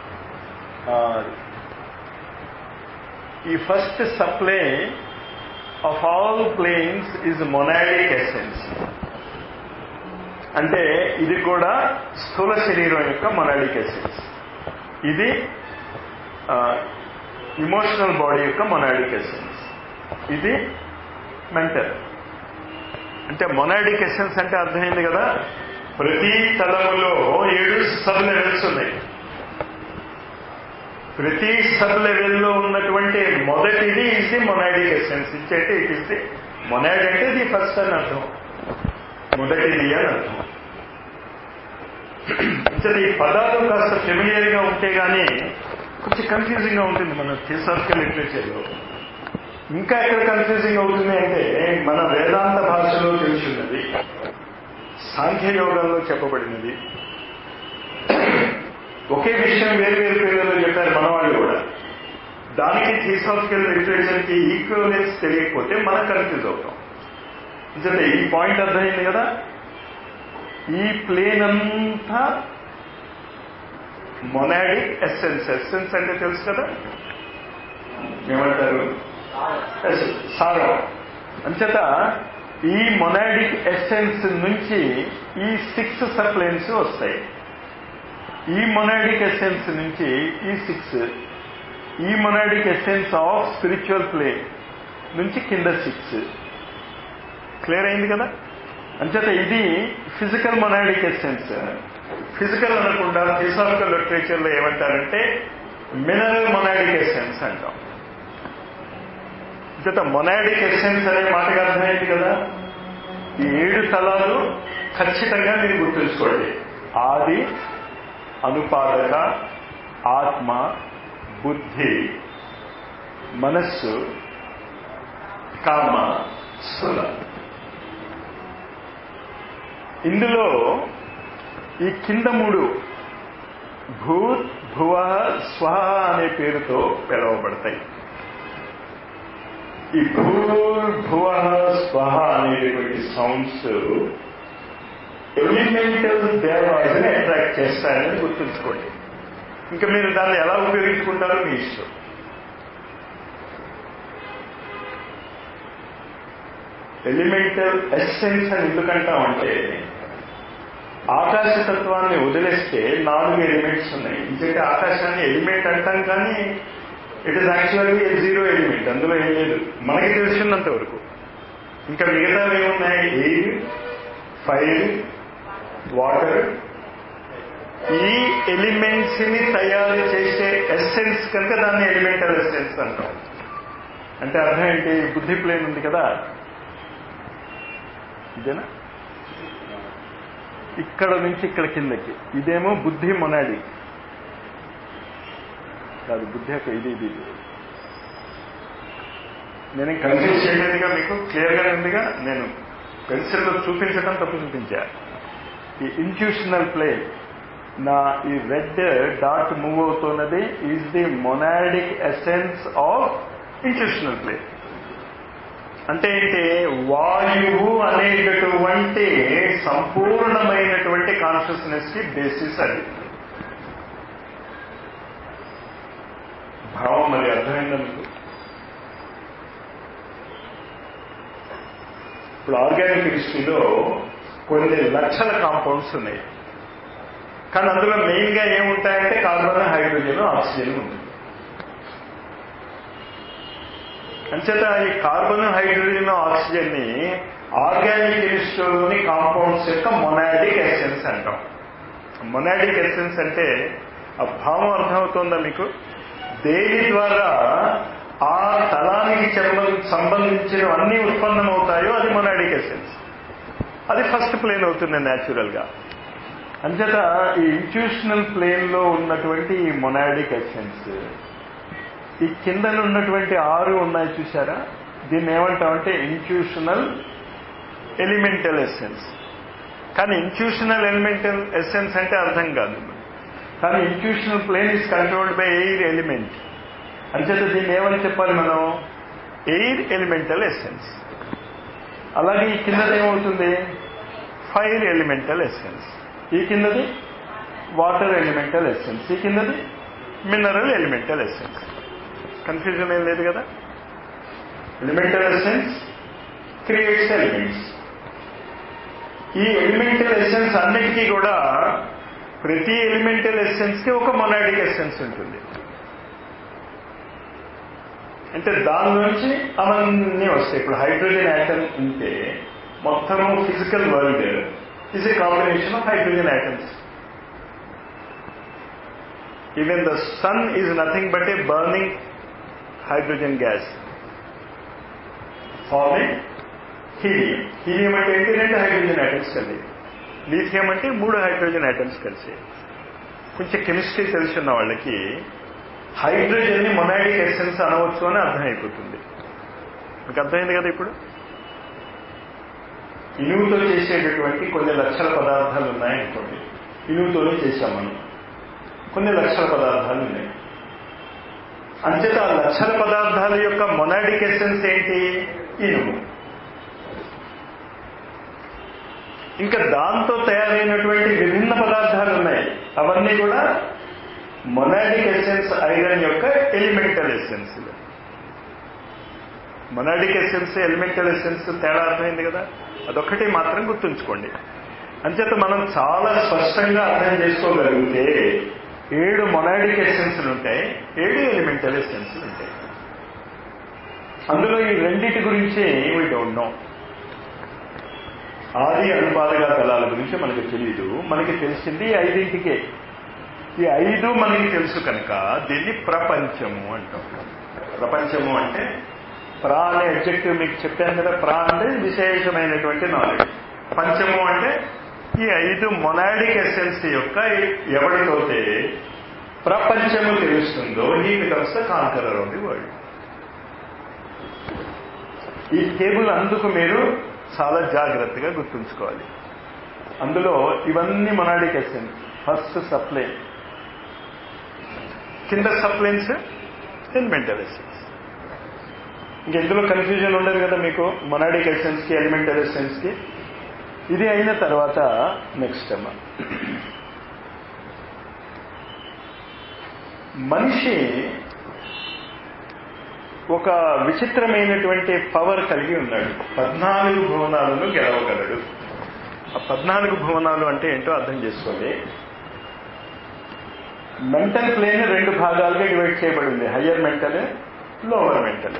S1: ఈ first subplane of all planes is monadic essence అంటే ఇది కూడా స్థూల శరీరం యొక్క మొనాడిక్ ఎసెన్స్ ఇది ఇమోషనల్ బాడీ యొక్క మొనాడిక్ ఎసెన్స్ ఇది మెంటల్ అంటే మొనాడిక్ ఎసెన్స్ అంటే అర్థమైంది కదా ప్రతి తలములో ఏడు సబ్ లెవెల్స్ ఉన్నాయి ప్రతి సబ్ లెవెల్లో ఉన్నటువంటి మొదటిది ఇస్ ది మొనాడిక్ ఎసెన్స్ ఇచ్చేటే ఇట్ ఇస్ ది మొనాడ్ అంటే ది ఫస్ట్ అని అర్థం మొదటిది అని అర్థం అంటే ఈ పదాలు కాస్త ఫెమిలియర్ గా ఉంటే గానీ కొంచెం కన్ఫ్యూజింగ్ గా ఉంటుంది మన థియోసాఫికల్ లిటరేచర్లో ఇంకా ఎక్కడ కన్ఫ్యూజింగ్ అవుతుంది అంటే మన వేదాంత భాషలో తెలుసున్నది సాంఖ్యయోగంలో చెప్పబడినది ఒకే విషయం వేరు వేరు పేర్లలో చెప్పారు మన వాళ్ళు కూడా దానికి థియోసాఫికల్ లిటరేచర్ కి ఈక్వలెన్స్ తెలియకపోతే మనం కన్ఫ్యూజ్ అవుతాం నిజంగా ఈ పాయింట్ అర్థమైంది కదా ఈ ప్లేన్ అంతా మొనాడిక్ ఎస్సెన్స్ ఎస్సెన్స్ అంటే తెలుసు కదా ఏమంటారు సారం అంచేత ఈ మొనాడిక్ ఎస్సెన్స్ నుంచి ఈ సిక్స్ సప్లైన్స్ వస్తాయి ఈ మొనాడిక్ ఎస్సెన్స్ నుంచి ఈ సిక్స్ ఈ monadic essence of spiritual plane నుంచి కింద సిక్స్ క్లియర్ అయింది కదా అంచేత ఇది ఫిజికల్ మొనాడిక్ ఎస్సెన్స్ ఫిజికల్ అనకుండా థియోసాఫికల్ లిటరేచర్ లో ఏమంటారంటే మినరల్ మొనాడిక్ ఎస్సెన్స్ అంటాం అంచేత మొనాడిక్ ఎస్సెన్స్ అనే మాటకి అర్థమైంది కదా ఈ ఏడు తలాలు ఖచ్చితంగా మీరు గుర్తుంచుకోండి ఆది అనుపాదక ఆత్మ బుద్ధి మనస్సు కామ స్థూల ఇందులో ఈ కింద మూడు భూత్ భువ స్వ అనే పేరుతో పిలవబడతాయి ఈ భూర్ భువ స్వ అనేటువంటి సౌండ్స్ ఎలిమెంటల్ దేవాలని అట్రాక్ట్ చేస్తారని గుర్తుంచుకోండి ఇంకా మీరు దాన్ని ఎలా ఉపయోగించుకుంటారో మీ ఇష్టం ఎలిమెంటల్ ఎస్సెన్స్ అని ఎందుకంటామంటే ఆకాశతత్వాన్ని వదిలేస్తే నాలుగు ఎలిమెంట్స్ ఉన్నాయి ఎందుకంటే ఆకాశాన్ని ఎలిమెంట్ అంటాం కానీ it is actually zero element అందులో ఏం లేదు మనకి తెలిసినంత వరకు ఇంకా మిగతావి ఏమున్నాయి ఎయిర్ ఫైర్ వాటర్ ఈ ఎలిమెంట్స్ ని తయారు చేసే ఎస్సెన్స్ కనుక దాన్ని ఎలిమెంటల్ ఎస్సెన్స్ అంటాం అంటే అర్థం ఏంటి బుద్ధి ప్లేన్ ఉంది కదా ఇదేనా ఇక్కడ నుంచి ఇక్కడ కిందకి ఇదేమో బుద్ధి మొనాడి కాదు బుద్ధి యొక్క ఇది ఇది ఇది. నేను కన్ఫ్యూజ్ చేయలేదుగా మీకు క్లియర్గా ఉందిగా నేను పెన్సిల్లో చూపించడం తప్పు చూపించా ఈ ఇంట్యూషనల్ ప్లేన్ నా ఈ రెడ్ డాట్ మూవ్ అవుతున్నది is the monadic essence of intuitional plane అంటే ఏంటి వాయువు అనేటటువంటి సంపూర్ణమైనటువంటి కాన్షియస్నెస్ కి బేసిస్ అది భావం మరి అర్థమైందా మీకు ఇప్పుడు ఆర్గానిక్ కెమిస్ట్రీలో కొన్ని లక్షల కాంపౌండ్స్ ఉన్నాయి కానీ అందులో మెయిన్ గా ఏముంటాయంటే కార్బన్ హైడ్రోజన్ ఆక్సిజన్ ఉంటుంది అంచేత ఈ కార్బన్ హైడ్రోజన్ ఆక్సిజన్ ని ఆర్గానిక్ కెమిస్ట్రీలోని కాంపౌండ్స్ యొక్క మొనాడిక్ ఎసెన్స్ అంటాం మొనాడిక్ ఎసెన్స్ అంటే ఆ భావం అర్థమవుతుందా మీకు దేని ద్వారా ఆ తలానికి చెంబ- సంబంధించిన అన్ని ఉత్పన్నమవుతాయో అది మొనాడిక్ ఎసెన్స్ అది ఫస్ట్ ప్లేన్ అవుతుంది న్యాచురల్ గా అంచేత ఈ ఇంట్యూషనల్ ప్లేన్ లో ఉన్నటువంటి ఈ మొనాడిక్ ఎసెన్స్ ఈ కింద ఉన్నటువంటి ఆరు ఉన్నాయి చూసారా దీన్ని ఏమంటామంటే ఇంట్యూషనల్ ఎలిమెంటల్ ఎసెన్స్ కానీ ఇంట్యూషనల్ ఎలిమెంటల్ ఎసెన్స్ అంటే అర్థం కాదు కానీ intuitional plane is controlled by air element అంచేత దీన్ని ఏమని చెప్పాలి మనం ఎయిర్ ఎలిమెంటల్ ఎసెన్స్ అలాగే ఈ కిందది ఏమవుతుంది ఫైర్ ఎలిమెంటల్ ఎసెన్స్ ఈ కిందది వాటర్ ఎలిమెంటల్ ఎసెన్స్ ఈ కిందది మినరల్ ఎలిమెంటల్ ఎసెన్స్ కన్ఫ్యూజన్ ఏం లేదు కదా ఎలిమెంటల్ ఎసెన్స్ క్రియేట్స్ ఎలిమెంట్స్ ఈ ఎలిమెంటల్ ఎసెన్స్ అన్నిటికీ కూడా ప్రతి ఎలిమెంటల్ ఎసెన్స్ కి ఒక మొనాడిక్ ఎసెన్స్ ఉంటుంది అంటే దాని నుంచి అవన్నీ వస్తాయి ఇప్పుడు హైడ్రోజన్ యాటమ్ ఉంటే మొత్తము physical world is a combination of hydrogen atoms even the sun is nothing but a burning hydrogen gas forming helium helium అంటే ఏంటి రెండు హైడ్రోజన్ ఐటమ్స్ కలిసి లీథియం అంటే మూడు హైడ్రోజన్ ఐటమ్స్ కలిసి కొంచెం కెమిస్ట్రీ తెలిసిన వాళ్ళకి హైడ్రోజన్ ని మొనాడిక్ ఎసెన్స్ అనవచ్చు అని అర్థమైపోతుంది మీకు అర్థమైంది కదా ఇప్పుడు ఇనువుతో చేసేటటువంటి కొన్ని లక్షల పదార్థాలు ఉన్నాయనుకోండి ఇనువుతోనే చేశాం మనం కొన్ని లక్షల పదార్థాలు ఉన్నాయి అంచేత ఆ లక్షల పదార్థాల యొక్క మొనాడిక్ ఎసెన్స్ ఏంటి ఇనుము ఇంకా దాంతో తయారైనటువంటి విభిన్న పదార్థాలు ఉన్నాయి అవన్నీ కూడా మొనాడిక్ ఎసెన్స్ ఐరన్ యొక్క elemental essence monadic essence elemental essence తేడా అర్థమైంది కదా అదొక్కటి మాత్రం గుర్తుంచుకోండి అంచేత మనం చాలా స్పష్టంగా అర్థం చేసుకోగలిగితే ఏడు మొనాడిక్ ఎసెన్స్లు ఉంటాయి ఏడు ఎలిమెంటల్ ఎసెన్స్లు ఉంటాయి అందులో ఈ రెండింటి గురించి వీ డోంట్ నో ఆది అనుపాదగా దళాల గురించి మనకు తెలియదు మనకి తెలిసింది ఈ ఐదింటికే ఈ ఐదు మనకి తెలుసు కనుక దీన్ని ప్రపంచము అంటాం ప్రపంచము అంటే ప్రా అనే అబ్జెక్టివ్ మీకు చెప్పాను కదా ప్రా అంటే విశేషమైనటువంటి నాలెడ్జ్ పంచము అంటే ఈ ఐదు మొనాడిక్ ఎసెన్స్ యొక్క ఎవరికైతే ప్రపంచము తెలుస్తుందో he becomes the conqueror of the world ఈ టేబుల్ అందుకు మీరు చాలా జాగ్రత్తగా గుర్తుంచుకోవాలి అందులో ఇవన్నీ మొనాడిక్ ఎసెన్స్ ఫస్ట్ సప్లై కింద సప్లైన్స్ ఎలిమెంటల్ ఎసెన్స్ ఇంకెందులో కన్ఫ్యూజన్ ఉండదు కదా మీకు మొనాడిక్ ఎసెన్స్ కి ఎలిమెంటల్ ఎసెన్స్ కి ఇది అయిన తర్వాత నెక్స్ట్ అమ్మ మనిషి ఒక విచిత్రమైనటువంటి పవర్ కలిగి ఉన్నాడు పద్నాలుగు భువనాలను గెలవగలడు ఆ పద్నాలుగు భువనాలు అంటే ఏంటో అర్థం చేసుకోండి మెంటల్ ప్లేన్ రెండు భాగాలుగా డివైడ్ చేయబడింది హయ్యర్ మెంటల్ లోవర్ మెంటల్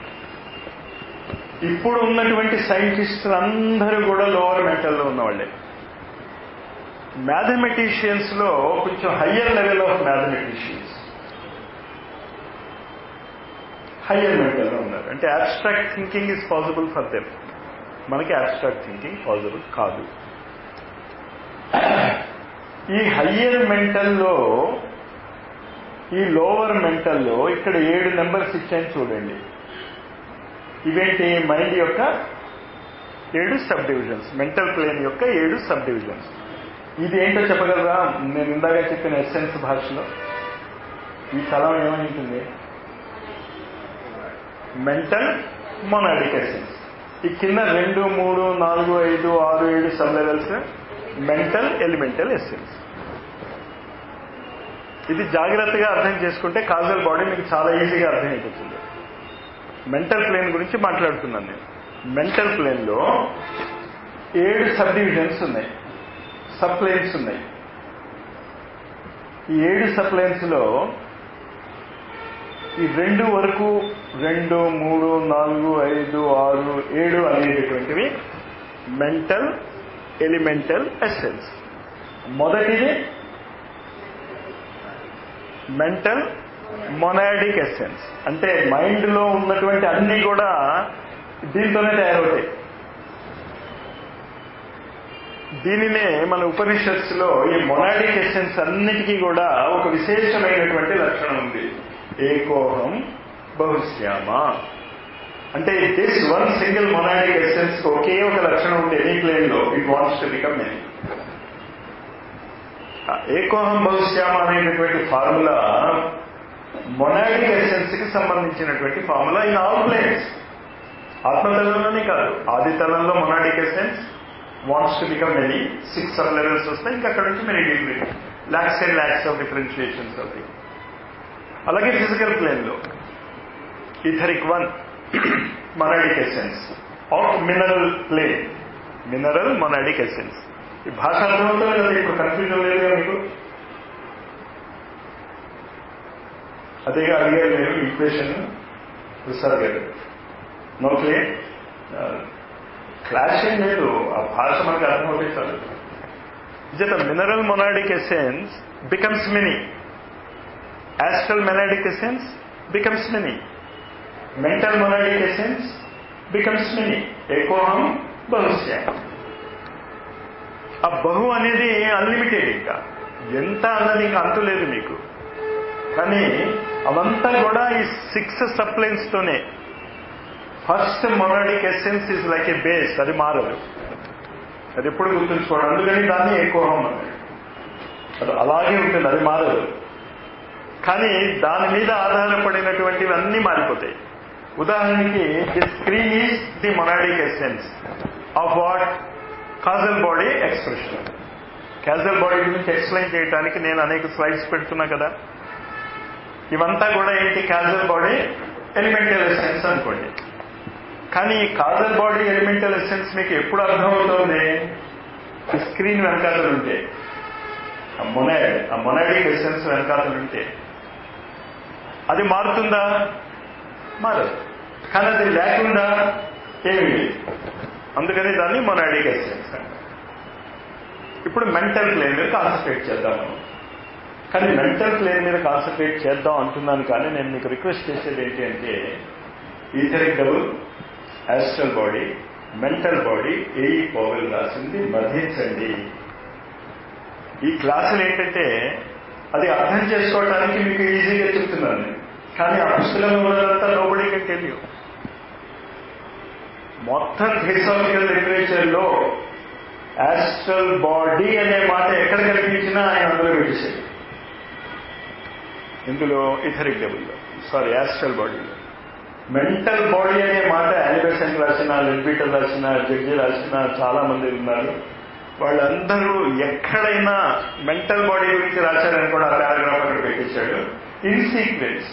S1: ఇప్పుడు ఉన్నటువంటి సైంటిస్టులు అందరూ కూడా లోవర్ మెంటల్లో ఉన్నవాళ్ళే మ్యాథమెటిషియన్స్ లో కొంచెం higher level of mathematicians higher మెంటల్లో ఉన్నారు అంటే abstract thinking is possible for them మనకి అబ్స్ట్రాక్ట్ థింకింగ్ పాసిబుల్ కాదు ఈ హయ్యర్ మెంటల్లో ఈ లోవర్ మెంటల్లో ఇక్కడ ఏడు నెంబర్స్ ఇచ్చాయని చూడండి ఇవేంటి మైండ్ యొక్క ఏడు సబ్ డివిజన్స్ మెంటల్ ప్లేన్ యొక్క ఏడు సబ్ డివిజన్స్ ఇది ఏంటో చెప్పగలరా నేను ఇందాక చెప్పిన ఎస్సెన్స్ భాషలో ఈ స్థలం ఏమని ఉంటుంది మెంటల్ మొనాడిక్ ఎసెన్స్ ఈ కింద రెండు మూడు నాలుగు ఐదు ఆరు ఏడు sub levels mental elemental essence ఇది జాగ్రత్తగా అర్థం చేసుకుంటే కాజల్ బాడీ మీకు చాలా ఈజీగా అర్థమైపోతుంది మెంటల్ ప్లేన్ గురించి మాట్లాడుతున్నాను నేను మెంటల్ ప్లేన్లో ఏడు సబ్ డివిజన్స్ ఉన్నాయి సబ్ ప్లేన్స్ ఉన్నాయి ఈ ఏడు సబ్ ప్లేన్స్లో ఈ రెండు వరకు రెండు మూడు నాలుగు ఐదు ఆరు ఏడు అనేటటువంటివి మెంటల్ ఎలిమెంటల్ ఎసెన్స్ మొదటిది మెంటల్ మొనాడిక్ ఎసెన్స్ అంటే మైండ్ లో ఉన్నటువంటి అన్ని కూడా దీంతోనే తయారవుతాయి దీనినే మన ఉపనిషత్స్ లో ఈ మొనాడిక్ ఎసెన్స్ అన్నిటికీ కూడా ఒక విశేషమైనటువంటి లక్షణం ఉంది ఏకోహం బహుశ్యామ అంటే this one single monadic essence ఒకే ఒక లక్షణం ఉంది ఎనీ ప్లేన్ లో it wants to become many ఏకోహం బహుశ్యామ అనేటటువంటి ఫార్ములా మొనాడిక్ ఎసెన్స్ కి సంబంధించినటువంటి ఫార్ములా ఇన్ ఆల్ ప్లేన్స్ ఆత్మతలంలోనే కాదు ఆది తలంలో monadic essence wants to become many six sub levels వస్తాయి ఇంకా అక్కడ నుంచి many degree lakhs and lakhs of differentiations అవుతాయి అలాగే ఫిజికల్ ప్లేన్ లో etheric one monadic essence of mineral plane mineral monadic essence ఈ భాష అర్థమవుతుంది కదా ఇప్పుడు కన్ఫ్యూజన్ లేదుగా మీకు అదేగా అడిగారు నేను ఈక్వేషన్ ప్రసాద్ గారు నో క్లియర్ క్లాష్ ఏం లేదు ఆ భాష మనకు అర్థమవుతే చాలు జత mineral monadic essence becomes many astral monadic essence becomes many mental monadic essence becomes many ఏకోహం బహుశ్య ఆ బహు అనేది అన్లిమిటెడ్ ఇంకా ఎంత అన్నది ఇంకా అంతు లేదు మీకు కానీ అవంతా కూడా ఈ సిక్స్ సప్లైన్స్ తోనే first monadic essence is like a base అది మారదు అది ఎప్పుడు గుర్తుంచుకోవడం అందుకని దాన్ని ఎక్కువహం అన్నాడు అది అలాగే ఉంటుంది అది మారదు కానీ దాని మీద ఆధారపడినటువంటివి అన్నీ మారిపోతాయి ఉదాహరణకి the screen is the monadic essence of what causal body expression casual body గురించి ఎక్స్ప్లెయిన్ చేయడానికి నేను అనేక స్లైడ్స్ పెడుతున్నా కదా ఇవంతా కూడా ఏంటి క్యాజువల్ బాడీ ఎలిమెంటల్ ఎసెన్స్ అనుకోండి కానీ కాజల్ బాడీ ఎలిమెంటల్ ఎసెన్స్ మీకు ఎప్పుడు అర్థమవుతుంది స్క్రీన్ వెనకాతలు ఉంటే ఆ మొనాడ్ ఆ మొనాడిక్ ఎసెన్స్ వెనకాతలు ఉంటే అది మారుతుందా మారదు కానీ అది లేకుండా ఏమి లేదు అందుకని దాన్ని మొనాడిక్ ఎసెన్స్ ఇప్పుడు మెంటల్ ప్లేన్ మీద కాన్సన్ట్రేట్ చేద్దాం మనం కానీ మెంటల్ ప్లేన్ మీద కాన్సన్ట్రేట్ చేద్దాం అంటున్నాను కానీ నేను మీకు రిక్వెస్ట్ చేసేది ఏంటి అంటే etheric double astral body mental body A E Powell రాసింది మధించండి ఈ క్లాసులు ఏంటంటే అది అర్థం చేసుకోవడానికి మీకు ఈజీగా చెప్తున్నాను కానీ ఆ పుస్తకంలో ఉన్నదంతా నోబడి కెన్ టెల్ యూ మొత్తం థియోసాఫికల్ లిటరేచర్ లో యాస్ట్రల్ బాడీ అనే మాట ఎక్కడ కనిపించినా ఆయన అందులో పెట్టేశాడు ఇందులో ఇథరిక్ డబుల్లో సారీ యాస్ట్రల్ బాడీలో మెంటల్ బాడీ అనే మాట యానిబెసన్ రాసిన లెడ్బీటర్ రాసిన జడ్జి రాసిన చాలా మంది ఉన్నారు వాళ్ళందరూ ఎక్కడైనా మెంటల్ బాడీ గురించి రాశారని కూడా ఆ పారాగ్రాఫ్ అక్కడ పెట్టేశాడు ఇన్ సీక్వెన్స్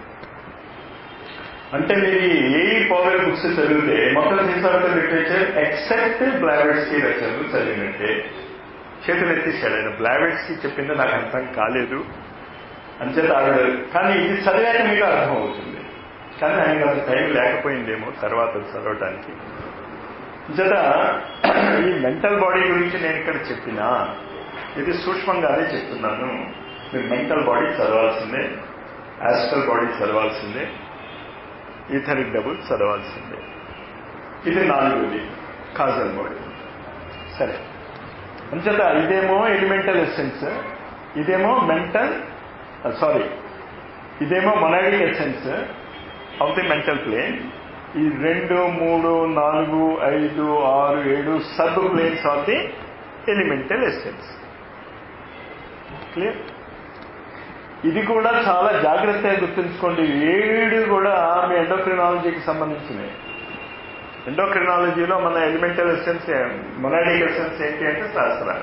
S1: అంటే మీరు ఏ పవర్ బుక్స్ చదివితే మొత్తం హిస్టారికల్ లిటరేచర్ ఎక్సెప్ట్ బ్లావెట్స్కి రచనలు చదివినట్టే చేతులు ఎత్తేసాడు ఆయన బ్లావెట్స్కి చెప్పింది నాకు అర్థం కాలేదు అంచేత ఆవిడ కానీ ఇది చదివాక మీకు అర్థం అవుతుంది కానీ ఆయనకు అంత టైం లేకపోయిందేమో తర్వాత చదవటానికి జత ఈ మెంటల్ బాడీ గురించి నేను ఇక్కడ చెప్పినా ఇది సూక్ష్మంగానే చెప్తున్నాను మీరు మెంటల్ బాడీ చదవాల్సిందే యాస్ట్రల్ బాడీ చదవాల్సిందే ఈథరిక్ డబుల్ చదవాల్సిందే ఇది నాలుగోది కాజల్ బాడీ సరే అంచేత ఇదేమో ఎలిమెంటల్ ఎసెన్స్ ఇదేమో మెంటల్ సారీ ఇదేమో monadic essence of the mental plane ఈ రెండు మూడు నాలుగు ఐదు ఆరు ఏడు sub planes of the elemental essence clear ఇది కూడా చాలా జాగ్రత్తగా గుర్తుంచుకోండి ఏడు కూడా మీ ఎండోక్రినాలజీకి సంబంధించినవి ఎండోక్రినాలజీలో మన ఎలిమెంటల్ ఎసెన్స్ మొనాడిక్ ఎసెన్స్ ఏంటి అంటే సహస్రార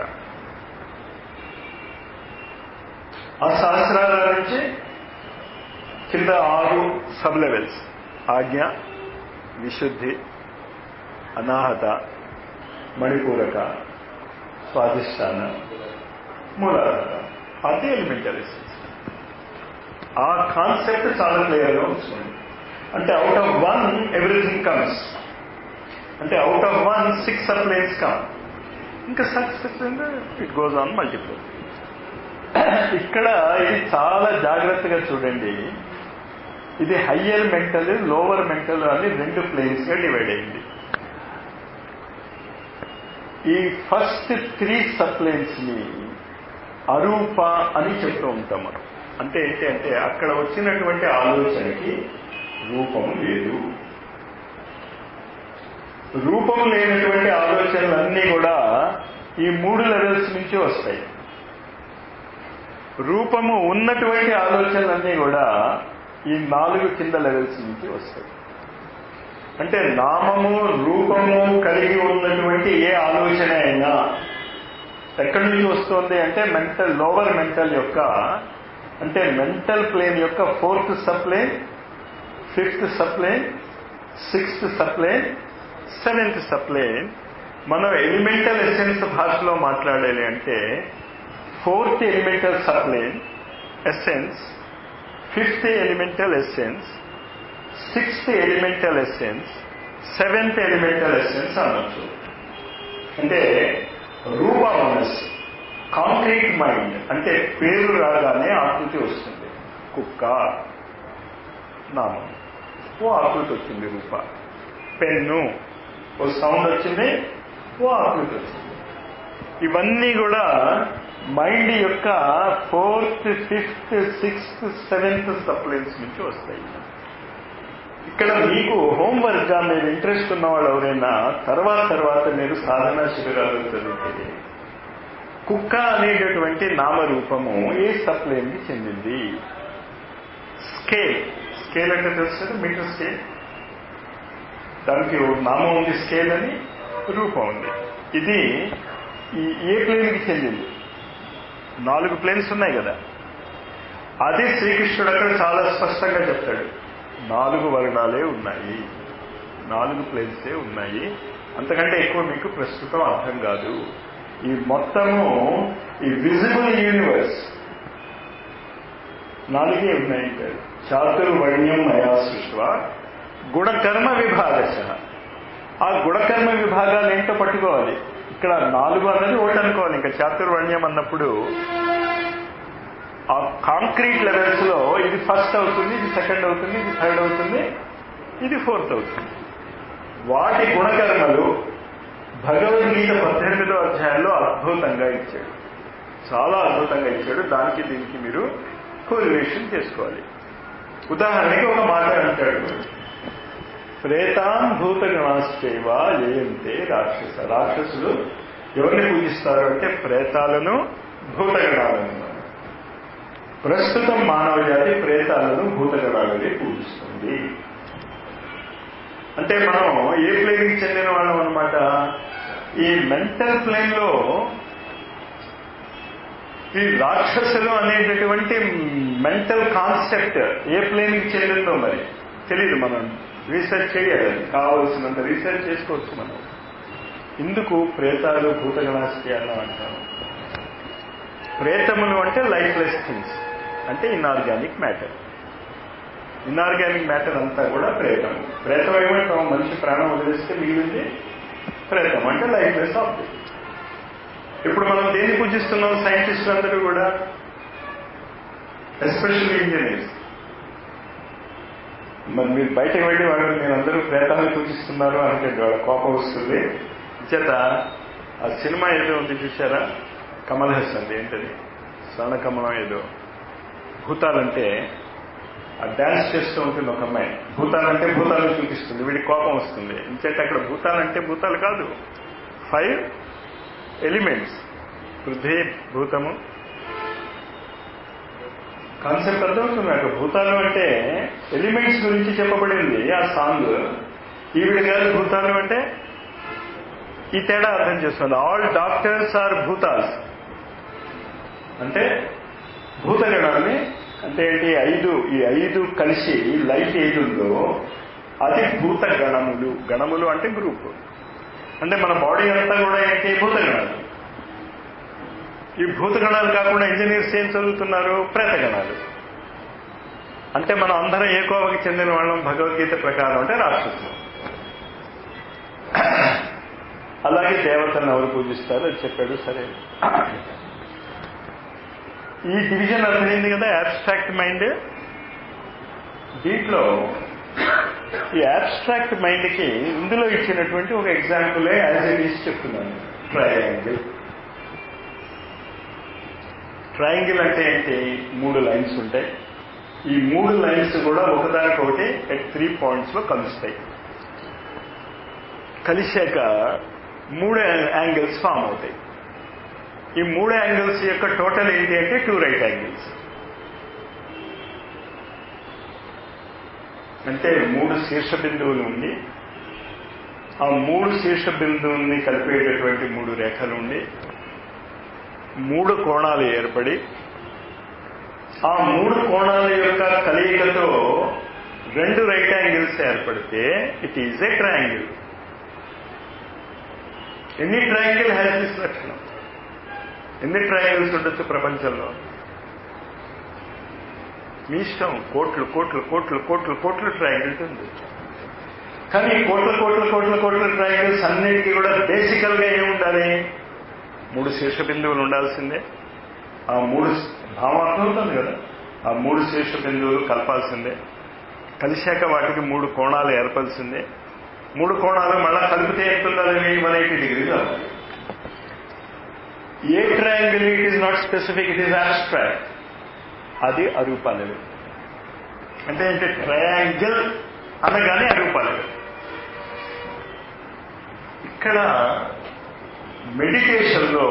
S1: ఆ సహస్రాల నుంచి కింద ఆరు సబ్ లెవెల్స్ ఆజ్ఞ విశుద్ధి అనాహత మణిపూరక స్వాధిష్టాన మూలాధార అది ఎలిమెంటల్ ఎసెన్స్ ఆ కాన్సెప్ట్ చాలా క్లియర్గా ఉంచుకోండి అంటే out of one everything comes అంటే out of one six subplanes come ఇంకా success it goes on multiple ఇక్కడ ఇది చాలా జాగ్రత్తగా చూడండి ఇది హయ్యర్ మెంటల్ లోవర్ మెంటల్ అని రెండు ప్లేన్స్ గా డివైడ్ అయింది ఈ ఫస్ట్ త్రీ సప్లైన్స్ ని అరూప అని చెప్తూ ఉంటాం మనం అంటే ఏంటి అంటే అక్కడ వచ్చినటువంటి ఆలోచనకి రూపం లేదు రూపం లేనటువంటి ఆలోచనలన్నీ కూడా ఈ మూడు లెవెల్స్ నుంచి వస్తాయి రూపము ఉన్నటువంటి ఆలోచనలన్నీ కూడా ఈ నాలుగు కింద లెవెల్స్ నుంచి వస్తాయి అంటే నామము రూపము కలిగి ఉన్నటువంటి ఏ ఆలోచన అయినా ఎక్కడి నుంచి వస్తుంది అంటే మెంటల్ లోవర్ మెంటల్ యొక్క అంటే మెంటల్ ప్లేన్ యొక్క fourth subplane fifth subplane sixth subplane seventh subplane మనం ఎలిమెంటల్ ఎసెన్స్ భాషలో మాట్లాడాలి అంటే fourth elemental subplane essence fifth elemental essence sixth elemental essence seventh elemental essence అనొచ్చు అంటే రూపా మనస్సు కాంక్రీట్ మైండ్ అంటే పేరు రాగానే ఆకృతి వస్తుంది కుక్క నామం ఓ ఆకృతి వచ్చింది రూప పెన్ను ఓ సౌండ్ వచ్చింది ఓ ఆకృతి వచ్చింది ఇవన్నీ కూడా మైండ్ యొక్క fourth fifth sixth seventh subplanes నుంచి వస్తాయి ఇక్కడ మీకు హోంవర్క్ గా మీరు ఇంట్రెస్ట్ ఉన్న వాళ్ళు ఎవరైనా తర్వాత తర్వాత మీరు సాధనా శిబిరాలు చదివితే కుక్క అనేటటువంటి నామరూపము ఏ సప్లైన్కి చెందింది స్కేల్ స్కేల్ అంటే తెలుసు కదా మీటర్ స్కేల్ దానికి ఓ నామం ఉంది స్కేల్ అని రూపం ఉంది ఇది ఈ ఏ ప్లేన్కి చెందింది నాలుగు ప్లేన్స్ ఉన్నాయి కదా అది శ్రీకృష్ణుడు అక్కడ చాలా స్పష్టంగా చెప్తాడు నాలుగు వర్ణాలే ఉన్నాయి నాలుగు ప్లేన్సే ఉన్నాయి అంతకంటే ఎక్కువ మీకు ప్రస్తుతం అర్థం కాదు ఈ మొత్తము ఈ విజిబుల్ యూనివర్స్ నాలుగే ఉన్నాయంటారు చాతుర్వర్ణ్యం మయా సృష్వ గుణకర్మ విభాగశ ఆ గుణకర్మ విభాగాలు ఏంటో పట్టుకోవాలి ఇక్కడ నాలుగు అన్నది ఒకటి అనుకోవాలి ఇంకా చాతుర్వర్ణ్యం అన్నప్పుడు ఆ కాంక్రీట్ లెవెల్స్ లో ఇది ఫస్ట్ అవుతుంది ఇది సెకండ్ అవుతుంది ఇది థర్డ్ అవుతుంది ఇది ఫోర్త్ అవుతుంది వాటి గుణకర్మలు భగవద్గీత పద్దెనిమిదో అధ్యాయంలో అద్భుతంగా ఇచ్చాడు చాలా అద్భుతంగా ఇచ్చాడు దానికి దీనికి మీరు కోరిలేషన్ చేసుకోవాలి ఉదాహరణకి ఒక మాట అంటాడు ప్రేతాం భూత గణాశ్చైవ ఏయంతే రాక్షస రాక్షసులు ఎవరిని పూజిస్తారు అంటే ప్రేతాలను భూతగణాలను ప్రస్తుతం మానవ జాతి ప్రేతాలను భూతగణాలని పూజిస్తుంది అంటే మనం ఏ ప్లేన్కి చెందిన వాళ్ళం అనమాట ఈ మెంటల్ ప్లేన్ లో ఈ రాక్షసులు అనేటటువంటి మెంటల్ కాన్సెప్ట్ ఏ ప్లేన్కి చెందిందో మరి తెలియదు మనం రీసెర్చ్ చేయాలి కావలసినంత రీసెర్చ్ చేసుకోవచ్చు మనం ఇందుకు ప్రేతాలు భూతగణాశ్చయాలు అంటాము ప్రేతములు అంటే లైఫ్లెస్ థింగ్స్ అంటే ఇన్ఆర్గానిక్ మ్యాటర్ ఇన్ఆర్గానిక్ మ్యాటర్ అంతా కూడా ప్రేతం ప్రేతం ఏమంటాం మనిషి ప్రాణం వదిలేస్తే మిగిలింది ప్రేతం అంటే లైఫ్లెస్ ఆబ్జెక్ట్ ఇప్పుడు మనం దేన్ని పూజిస్తున్నాం సైంటిస్టులు అందరూ కూడా ఎస్పెషల్లీ ఇంజనీర్స్ మరి మీరు బయటకు వెళ్ళి వాళ్ళు మీరందరూ ప్రేతాన్ని పూజిస్తున్నారు అంటే వాళ్ళ కోపం వస్తుంది చేత ఆ సినిమా ఏదో ఉంది చూసారా కమల్ హాసన్ ఏంటది స్వర్ణకమలం ఏదో భూతాలంటే ఆ డాన్స్ చేస్తూ ఉంటుంది ఒక అమ్మాయి భూతాలంటే భూతాలను చూపిస్తుంది వీడికి కోపం వస్తుంది ఇంచేత అక్కడ భూతాలంటే భూతాలు కాదు ఫైవ్ ఎలిమెంట్స్ పృథ్వీ భూతము కాన్సెప్ట్ అర్థమవుతుంది నాకు భూతాలు అంటే ఎలిమెంట్స్ గురించి చెప్పబడింది ఆ సాంగ్ ఈవిడ గారు భూతాలు అంటే ఈ తేడా అర్థం చేస్తుంది ఆల్ డాక్టర్స్ ఆర్ భూతాల్స్ అంటే భూతగణాన్ని అంటే ఏంటి ఐదు ఈ ఐదు కలిసి లైట్ ఏది ఉందో అది భూత గణములు గణములు అంటే గ్రూప్ అంటే మన బాడీ అంతా కూడా ఏంటి భూతగణాలు ఈ భూతగణాలు కాకుండా ఇంజనీర్స్ ఏం చదువుతున్నారు ప్రేతగణాలు అంటే మనం అందరం ఏ కోవకి చెందిన వాళ్ళం భగవద్గీత ప్రకారం అంటే రాక్షసులు అలాగే దేవతలను ఎవరు పూజిస్తారు అది చెప్పాడు సరే ఈ డివిజన్ అర్థమైంది కదా యాబ్స్ట్రాక్ట్ మైండ్ దీంట్లో ఈ యాబ్స్ట్రాక్ట్ మైండ్కి ఇందులో ఇచ్చినటువంటి ఒక ఎగ్జాంపులే యాజ్ ఇట్ ఈస్ చెప్తున్నాను ట్రయాంగిల్ ట్రయాంగిల్ అంటే ఏంటి మూడు లైన్స్ ఉంటాయి ఈ మూడు లైన్స్ కూడా ఒకదానికొకటి ఎట్ త్రీ పాయింట్స్ లో కలుస్తాయి కలిశాక మూడు యాంగిల్స్ ఫామ్ అవుతాయి ఈ మూడు యాంగిల్స్ యొక్క టోటల్ ఏంటి అంటే టూ రైట్ యాంగిల్స్ అంటే మూడు శీర్ష బిందువులు ఉండి ఆ మూడు శీర్ష బిందువుల్ని కలిపేటటువంటి మూడు రేఖలు ఉండి మూడు కోణాలు ఏర్పడి ఆ మూడు కోణాల యొక్క కలయికతో రెండు రైట్ యాంగిల్స్ ఏర్పడితే ఇట్ ఈజ్ ఏ ట్రయాంగిల్ ఎన్ని ట్రయాంగిల్ హ్యాస్ దిస్ లక్షణం ఎన్ని ట్రయాంగిల్స్ ఉండొచ్చు ప్రపంచంలో మీ ఇష్టం కోట్లు కోట్లు కోట్లు కోట్లు కోట్లు ట్రయాంగిల్స్ ఉంది కానీ కోట్ల కోట్ల కోట్ల కోట్ల ట్రయాంగిల్స్ అన్నిటికీ కూడా బేసికల్ గా ఏముండాలి మూడు శీర్ష బిందువులు ఉండాల్సిందే ఆ మూడు భావార్థం ఉంటుంది కదా ఆ మూడు శీర్ష బిందువులు కలపాల్సిందే కలిశాక వాటికి మూడు కోణాలు ఏర్పాల్సిందే మూడు కోణాలు మళ్ళా కలిపితే ఎంత ఉండాలి వన్ ఎయిటీ డిగ్రీస్ అవ్వాలి a triangle it is not specific it is abstract అది అరూపాలలు అంటే ఏంటి ట్రయాంగిల్ అనగానే అరూపాలలు ఇక్కడ మెడిటేషన్లో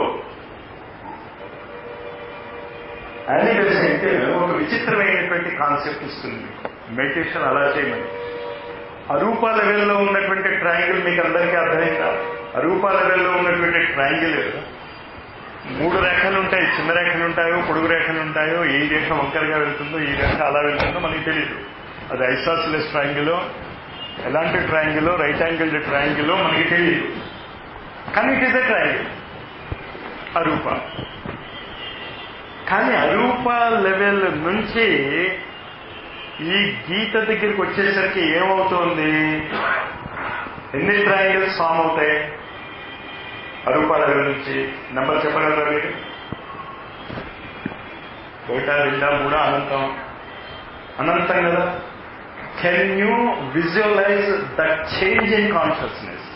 S1: యానివర్స్ అంటే ఒక విచిత్రమైనటువంటి కాన్సెప్ట్ ఇస్తుంది మెడిటేషన్ అలా చేయమని అరూప లెవెల్లో ఉన్నటువంటి ట్రయాంగిల్ మీకు అందరికీ అర్థమైందా అరూప లెవెల్లో ఉన్నటువంటి ట్రయాంగిల్ మూడు రేఖలు ఉంటాయి చిన్న రేఖలు ఉంటాయో పొడుగు రేఖలు ఉంటాయో ఏ రేఖ వంకరగా వెళ్తుందో ఈ రేఖ అలా వెళ్తుందో మనకి తెలియదు అది ఐసాసిలెస్ ట్రయాంగిల్ ఎలాంటి ట్రయాంగిల్ రైట్ యాంగిల్ ట్రయాంగిల్ మనకి తెలియదు కానీ ఇట్ ఈస్ ఎ ట్రయాంగిల్ అరూప కానీ అరూప లెవెల్ నుంచి ఈ గీత దగ్గరికి వచ్చేసరికి ఏమవుతోంది ఎన్ని ట్రయాంగిల్స్ ఫామ్ అవుతాయి అరూప లెవెల్ నుంచి నెంబర్ చెప్పగలరా మీరు ఒకటా రెండా మూడా అనంతం అనంతం కదా can you visualize the change in consciousness